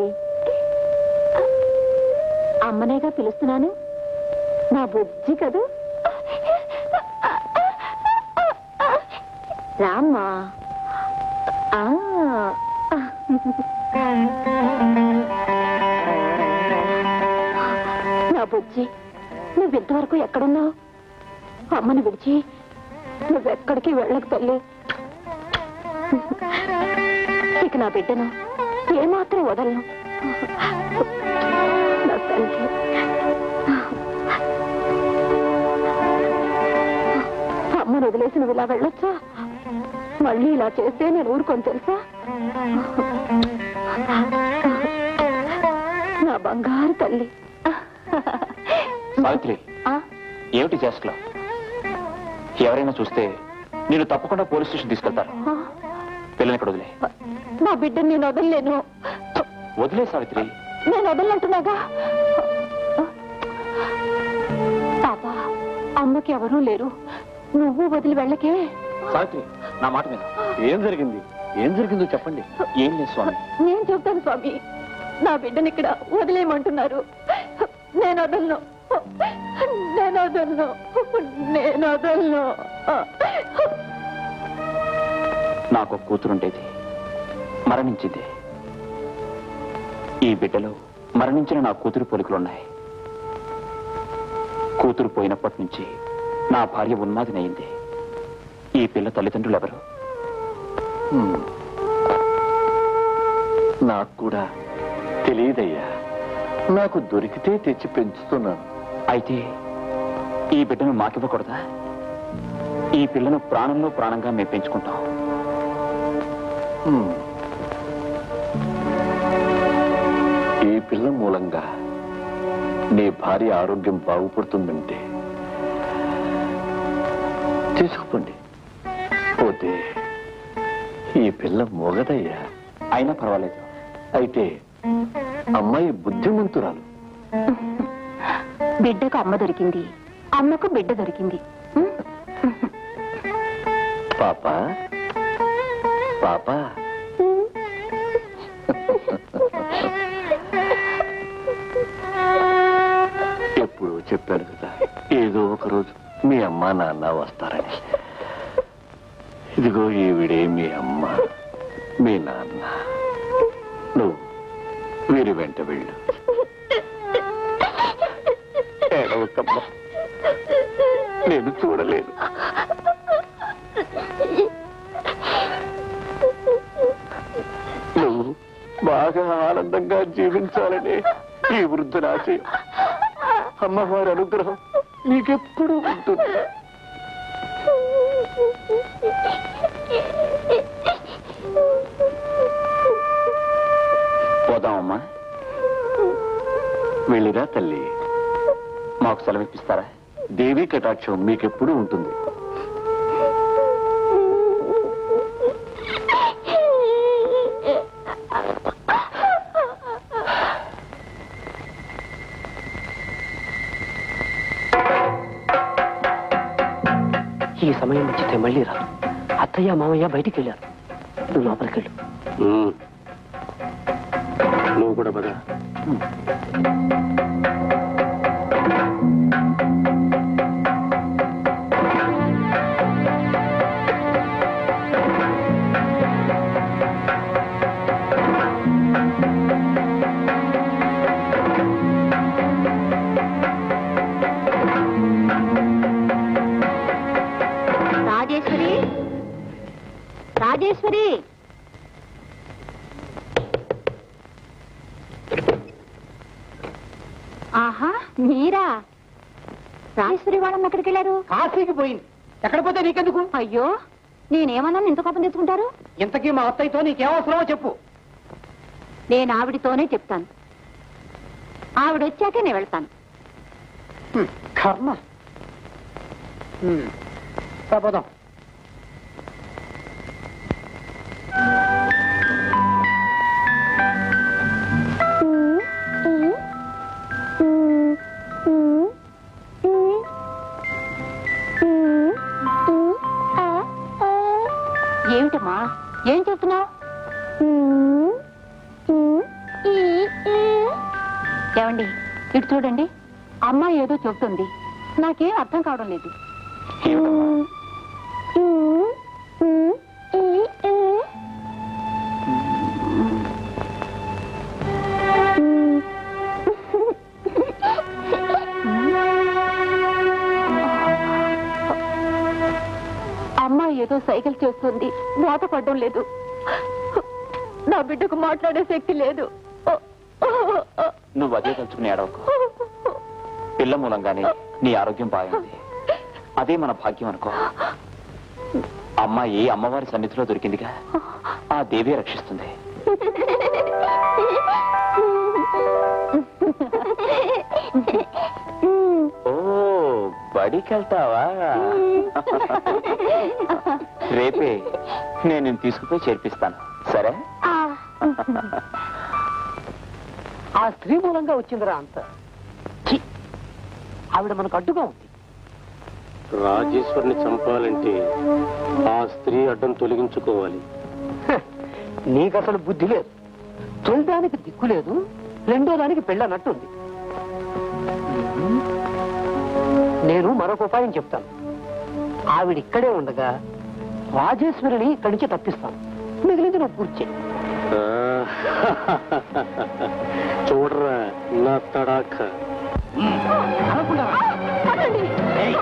[SPEAKER 3] అమ్మనేగా పిలుస్తున్నాను నా బుజ్జి కదూ రామ్మా ఆ. నా బుజ్జి నువ్వింతవరకు ఎక్కడున్నావు అమ్మని విడిచి నువ్వెక్కడికి వెళ్ళకు తల్లి ఇక నా బిడ్డను ఏమాత్రం వదలను నా తల్లి అమ్మను వదిలేసి నువ్వు ఇలా వెళ్ళొచ్చా మళ్ళీ ఇలా చేస్తే నేను ఊరుకొని తెలుసా నా బంగారు తల్లి
[SPEAKER 2] సావిత్రి
[SPEAKER 3] ఆ,
[SPEAKER 2] ఏమిటి చేస్తలో ఎవరైనా చూస్తే నేను తప్పకుండా పోలీస్ స్టేషన్ తీసుకెళ్తారు
[SPEAKER 3] ఆ,
[SPEAKER 2] పిల్లని ఇక్కడ వదిలే
[SPEAKER 3] నా బిడ్డను నేను వదలలేను
[SPEAKER 2] వదిలే సావిత్రి
[SPEAKER 3] నేను వదలంటున్నాగా పాప అమ్మకి ఎవరూ లేరు నువ్వు వదిలి వెళ్ళకే
[SPEAKER 2] సావిత్రి నా మాట మీద
[SPEAKER 1] ఏం జరిగింది ఏం జరిగిందో చెప్పండి
[SPEAKER 2] ఏం లేదు స్వామి
[SPEAKER 3] నేను చెప్తాను స్వామి నా బిడ్డని ఇక్కడ వదిలేయమంటున్నారు నేను వదలను నేను వదలను నేను వదలను
[SPEAKER 2] నాకు ఒక కూతురుండేది మరణించింది ఈ బిడ్డలో మరణించిన నా కూతురు పోలికలున్నాయి కూతురు పోయినప్పటి నుంచి నా భార్య ఉన్మాదినయింది ఈ పిల్ల తల్లిదండ్రులు ఎవరు
[SPEAKER 1] హ్మ్. నాకు కూడా తెలియదయ్యా నాకు దొరికితే తెచ్చి పెంచుతున్నాను
[SPEAKER 2] అయితే ఈ బిడ్డను మాకివ్వకూడదా ఈ పిల్లను ప్రాణంలో ప్రాణంగా మేము పెంచుకుంటాం
[SPEAKER 1] హ్మ్. ఈ పిల్ల మూలంగా నీ భార్య ఆరోగ్యం బాగుపడుతుందంటే తీసుకుపోండి పోతే ఈ పిల్ల మొగదయ్యా
[SPEAKER 2] అయినా పర్వాలేదు
[SPEAKER 1] అయితే అమ్మాయి బుద్ధిమంతురాలు
[SPEAKER 4] బిడ్డకు అమ్మ దొరికింది అమ్మకు బిడ్డ దొరికింది ఉం?
[SPEAKER 1] పాప పాప ఎప్పుడు చెప్పాను కదా ఏదో ఒక రోజు మీ అమ్మ నాన్న వస్తారని ఇదిగో ఈవిడే మీ అమ్మ మీ నాన్న నువ్వు వీరి వెంట వెళ్ళు ఏడవకమ్మా నేను చూడలేను నువ్వు బాగా ఆనందంగా జీవించాలని ఈ వృద్ధుల ఆశయం అమ్మవారి అనుగ్రహం నీకెప్పుడు ఉంటుంది
[SPEAKER 2] పోదామమ్మా
[SPEAKER 1] వెళ్ళిరా తల్లి
[SPEAKER 2] మాకు సెలవు ఇప్పిస్తారా
[SPEAKER 1] దేవి కటాక్షం మీకెప్పుడు ఉంటుంది
[SPEAKER 5] ఈ సమయం వచ్చితే మళ్ళీ రా అత్తయ్య మామయ్య బయటికి వెళ్ళారు నువ్వు లోపలికి వెళ్ళు
[SPEAKER 9] నువ్వు కూడా పద
[SPEAKER 4] రాజేశ్వరి రాజేశ్వరి ఆహా మీరా రాజేశ్వరి వాళ్ళమ్మ ఎక్కడికి వెళ్ళారు
[SPEAKER 6] కాశీకి పోయింది ఎక్కడ పోతే నీకెందుకు
[SPEAKER 4] అయ్యో నేనేమన్నాను ఇంత కోపం తెచ్చుకుంటారు
[SPEAKER 6] ఇంతకీ మా అత్తయ్యతో నీకేమవసరమో చెప్పు
[SPEAKER 4] నేను ఆవిడితోనే చెప్తాను ఆవిడ వచ్చాకే నేను వెళ్తాను
[SPEAKER 6] హ్మ్, కర్మ హ్మ్, రా పోదాం
[SPEAKER 4] ఏమిటమ్మా ఏం చెప్తున్నావు ఏమండి ఇటు చూడండి అమ్మ ఏదో చెప్తుంది నాకేం అర్థం కావడం లేదు అమ్మ ఏదో సైకిల్ చేస్తుంది మూత పడడం లేదు నా బిడ్డకు మాట్లాడే శక్తి లేదు
[SPEAKER 2] నువ్వు అదే తలుచుకుని ఏడవకు పిల్ల మూలంగానే నీ ఆరోగ్యం బాగుంది అదే మన భాగ్యం అనుకో అమ్మాయి అమ్మవారి సన్నిధిలో దొరికిందిగా ఆ దేవి రక్షిస్తుంది ఓ బడికెళ్తావా రేపే నేను నిన్ను తీసుకుపోయి చేర్పిస్తాను సరే
[SPEAKER 6] ఆ స్త్రీ మూలంగా వచ్చిందిరా అంత ఛీ, ఆవిడ మనకు అడ్డుగా ఉంది
[SPEAKER 9] రాజేశ్వరిని చంపాలంటే ఆ స్త్రీ అడ్డం తొలగించుకోవాలి
[SPEAKER 6] హ, నీకు అసలు బుద్ధి లేదు తొలిదానికి దిక్కు లేదు రెండో దానికి పెళ్ళనట్టుంది నేను మరొక ఉపాయం చెప్తాను ఆవిడ ఇక్కడే ఉండగా రాజేశ్వరిని ఇక్కడి నుంచి తప్పిస్తాను మిగిలింది నువ్వు పూర్తి చెయ్యి.
[SPEAKER 9] చూడరా నా తడాక
[SPEAKER 6] అనకుండా రా. ఏయ్,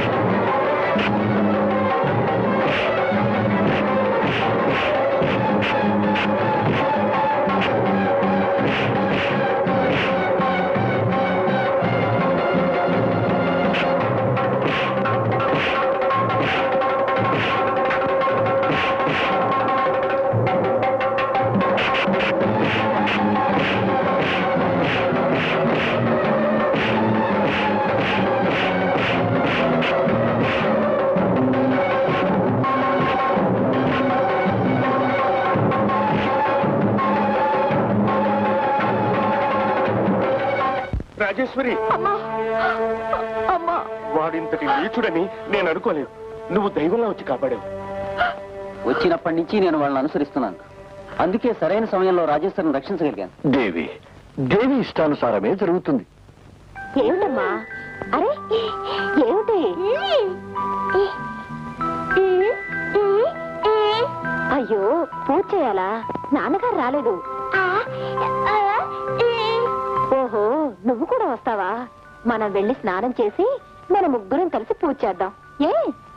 [SPEAKER 9] రాజేశ్వరి
[SPEAKER 3] అమ్మా అమ్మా
[SPEAKER 9] వాడింతటి నీచుడని నేను అనుకోలేదు నువ్వు దైవంలో వచ్చి కాపాడావు
[SPEAKER 8] వచ్చినప్పటి నుంచి నేను వాళ్ళని అనుసరిస్తున్నాను అందుకే సరైన సమయంలో రాజేశ్వరిని రక్షించగలిగాను
[SPEAKER 1] దేవి దేవి ఇష్టానుసారమే జరుగుతుంది
[SPEAKER 4] ఏమిటమ్మా అరే ఏమిటి అయ్యో పూజ చేయాలా నాన్నగారు రాలేదు ఓహో నువ్వు కూడా వస్తావా మనం వెళ్ళి స్నానం చేసి మన ముగ్గురం కలిసి పూజ చేద్దాం ఏ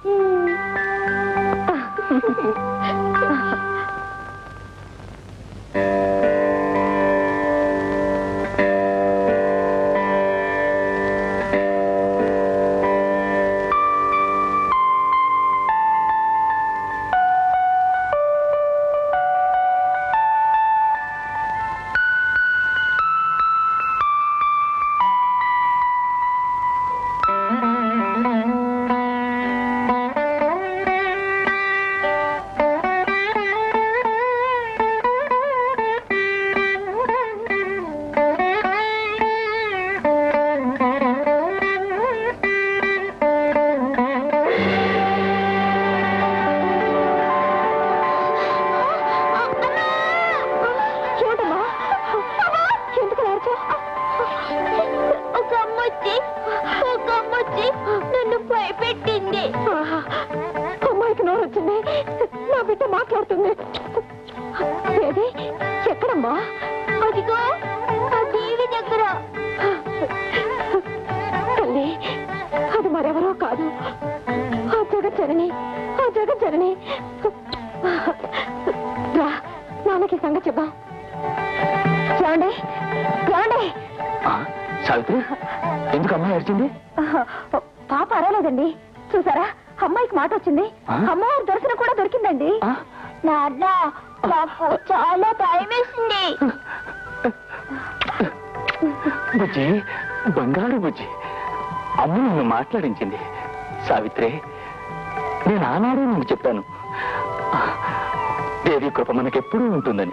[SPEAKER 4] చూడమ్మా ఎందుకు ఒక అమ్మొచ్చి ఒక అమ్మొచ్చి నన్ను భయపెట్టింది అమ్మాయికి నోరు వచ్చింది నా బిడ్డ మాట్లాడుతుంది ఏది ఎక్కడమ్మా అదిగో ఆ టీవీ దగ్గర తల్లి అది మరెవరో కాదు ఆ జగజ్జనని ఆ జగజ్జనని రా నాన్నకి సంగతి చెప్దాం ఏమండి ఏమండి
[SPEAKER 1] సావిత్రి ఎందుకు అమ్మాయి అరిచింది
[SPEAKER 4] పాప అరలేదండి చూసారా అమ్మాయికి మాట వచ్చింది అమ్మవారి దర్శనం కూడా దొరికిందండి నాన్న నాకు చాలా భయం వేసింది
[SPEAKER 1] బుజ్జి బంగారు బుజ్జి అమ్మ నిన్ను మాట్లాడించింది సావిత్రి నేను ఆనాడే నీకు చెప్పాను దేవి కృప మనకెప్పుడూ ఉంటుందని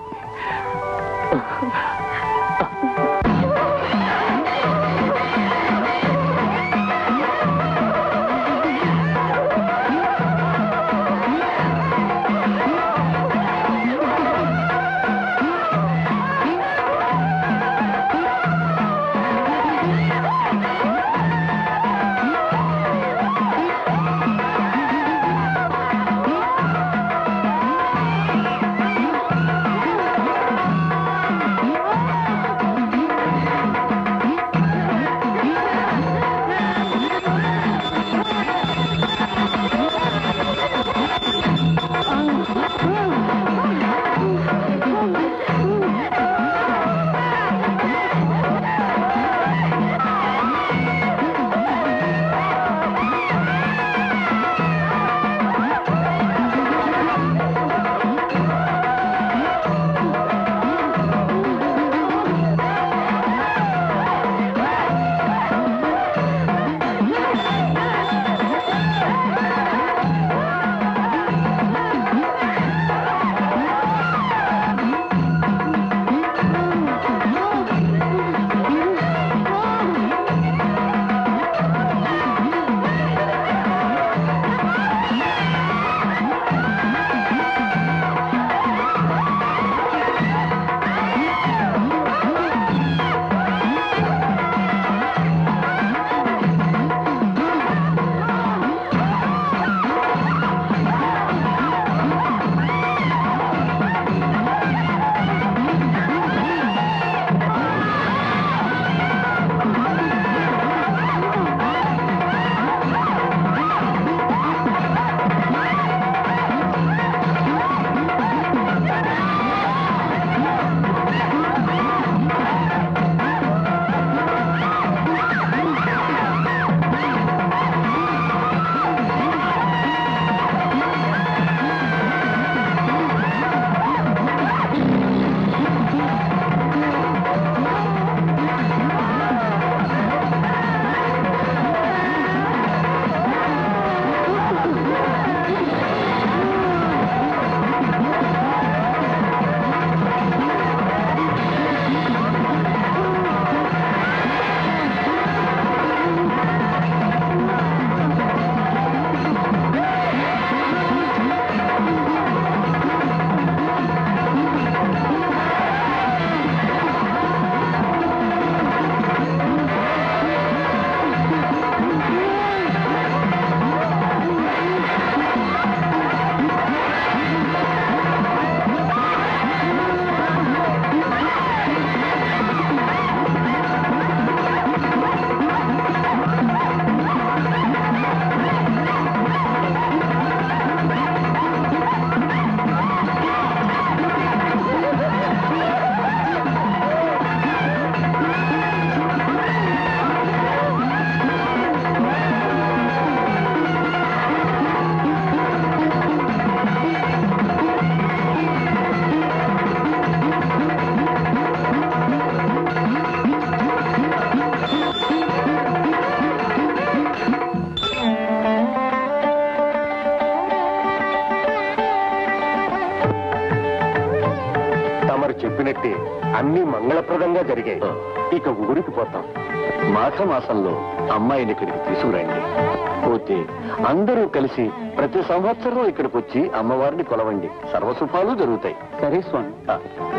[SPEAKER 9] అయితే అన్ని మంగళప్రదంగా జరిగాయి
[SPEAKER 1] ఆ.
[SPEAKER 9] ఇక ఊరికి పోతాం
[SPEAKER 1] మాఘ మాసంలో అమ్మాయిని ఇక్కడికి తీసుకురండి పోతే అందరూ కలిసి ప్రతి సంవత్సరం ఇక్కడికి వచ్చి అమ్మవారిని కొలవండి సర్వసుఖాలు జరుగుతాయి
[SPEAKER 8] సరే స్వామి
[SPEAKER 1] ఆ.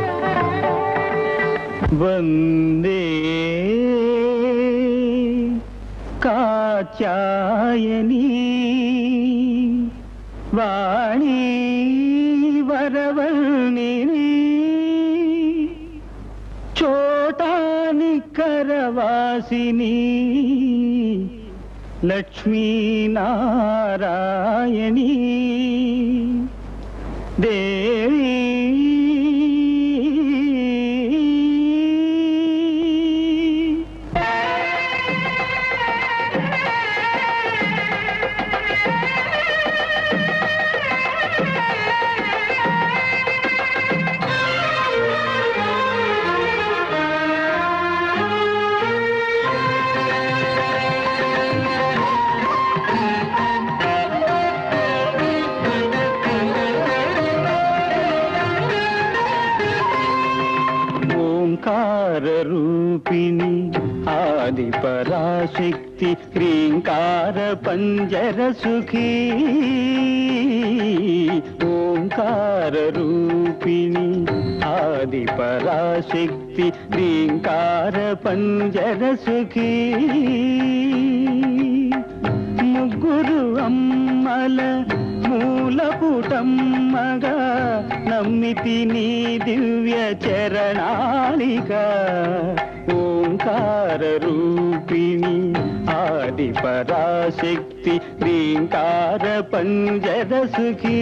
[SPEAKER 7] వందే కాచాయని వాణి వరవల్ని చోటాని కరవాసిని లక్ష్మీనారాయణి దేవి ఓంకార రూపిణి ఆది పరాశక్తి హ్రీంకార పంజర సుఖీ ఓంకార రూపిణి ఆది పరాశక్తి హ్రీంకార పంజర సుఖీ ముగ్గురు అమ్మల మూలపుటమ్మగా నమ్మితి నీ దివ్య చరణాలిక ఓంకార రూపిణి ఆది పరాశక్తి హ్రీంకార పంజర సుఖీ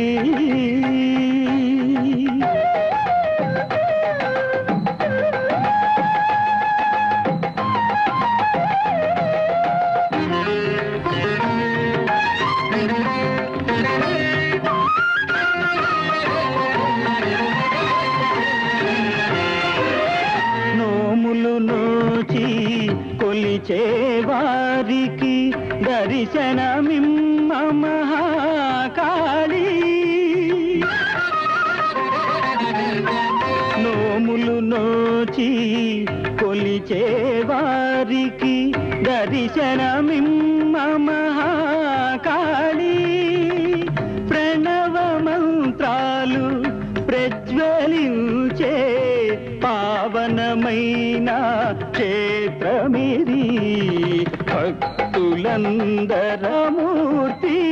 [SPEAKER 7] నోములు నోచి కొలిచే వారికి దర్శనమిమ్మ మహాకాళీ నోములు నోచి కొలిచే వారికి దర్శనమిమ్మ మహాకాళీ ప్రణవ మంత్రాలు ప్రజ్వలించే పావనమైన క్షేత్రమిది భక్తులందరమూర్తి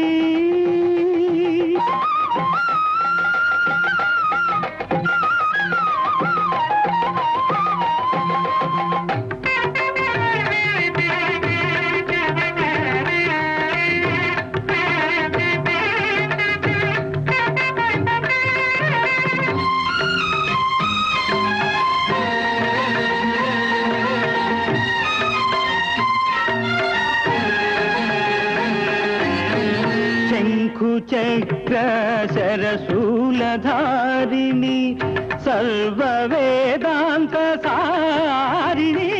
[SPEAKER 7] శంఖు చక్ర సరశూలధారిణి సర్వ వేదాంత సారిణి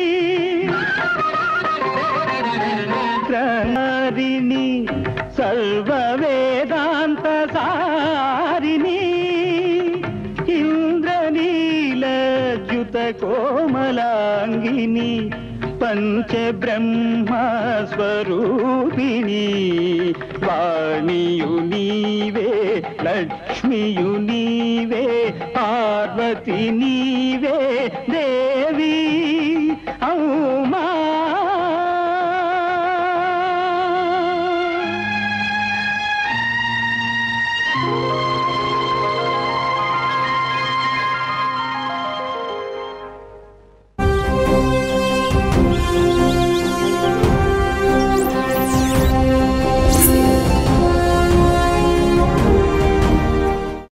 [SPEAKER 7] క్రమరిణి సర్వ వేదాంత సారిణి ఇంద్రనీలజ్యుత కోమలాంగిని పంచబ్రహ్మ స్వరూపిణి వాణియు నీవే లక్ష్మియు నీవే పార్వతి నీవే దేవి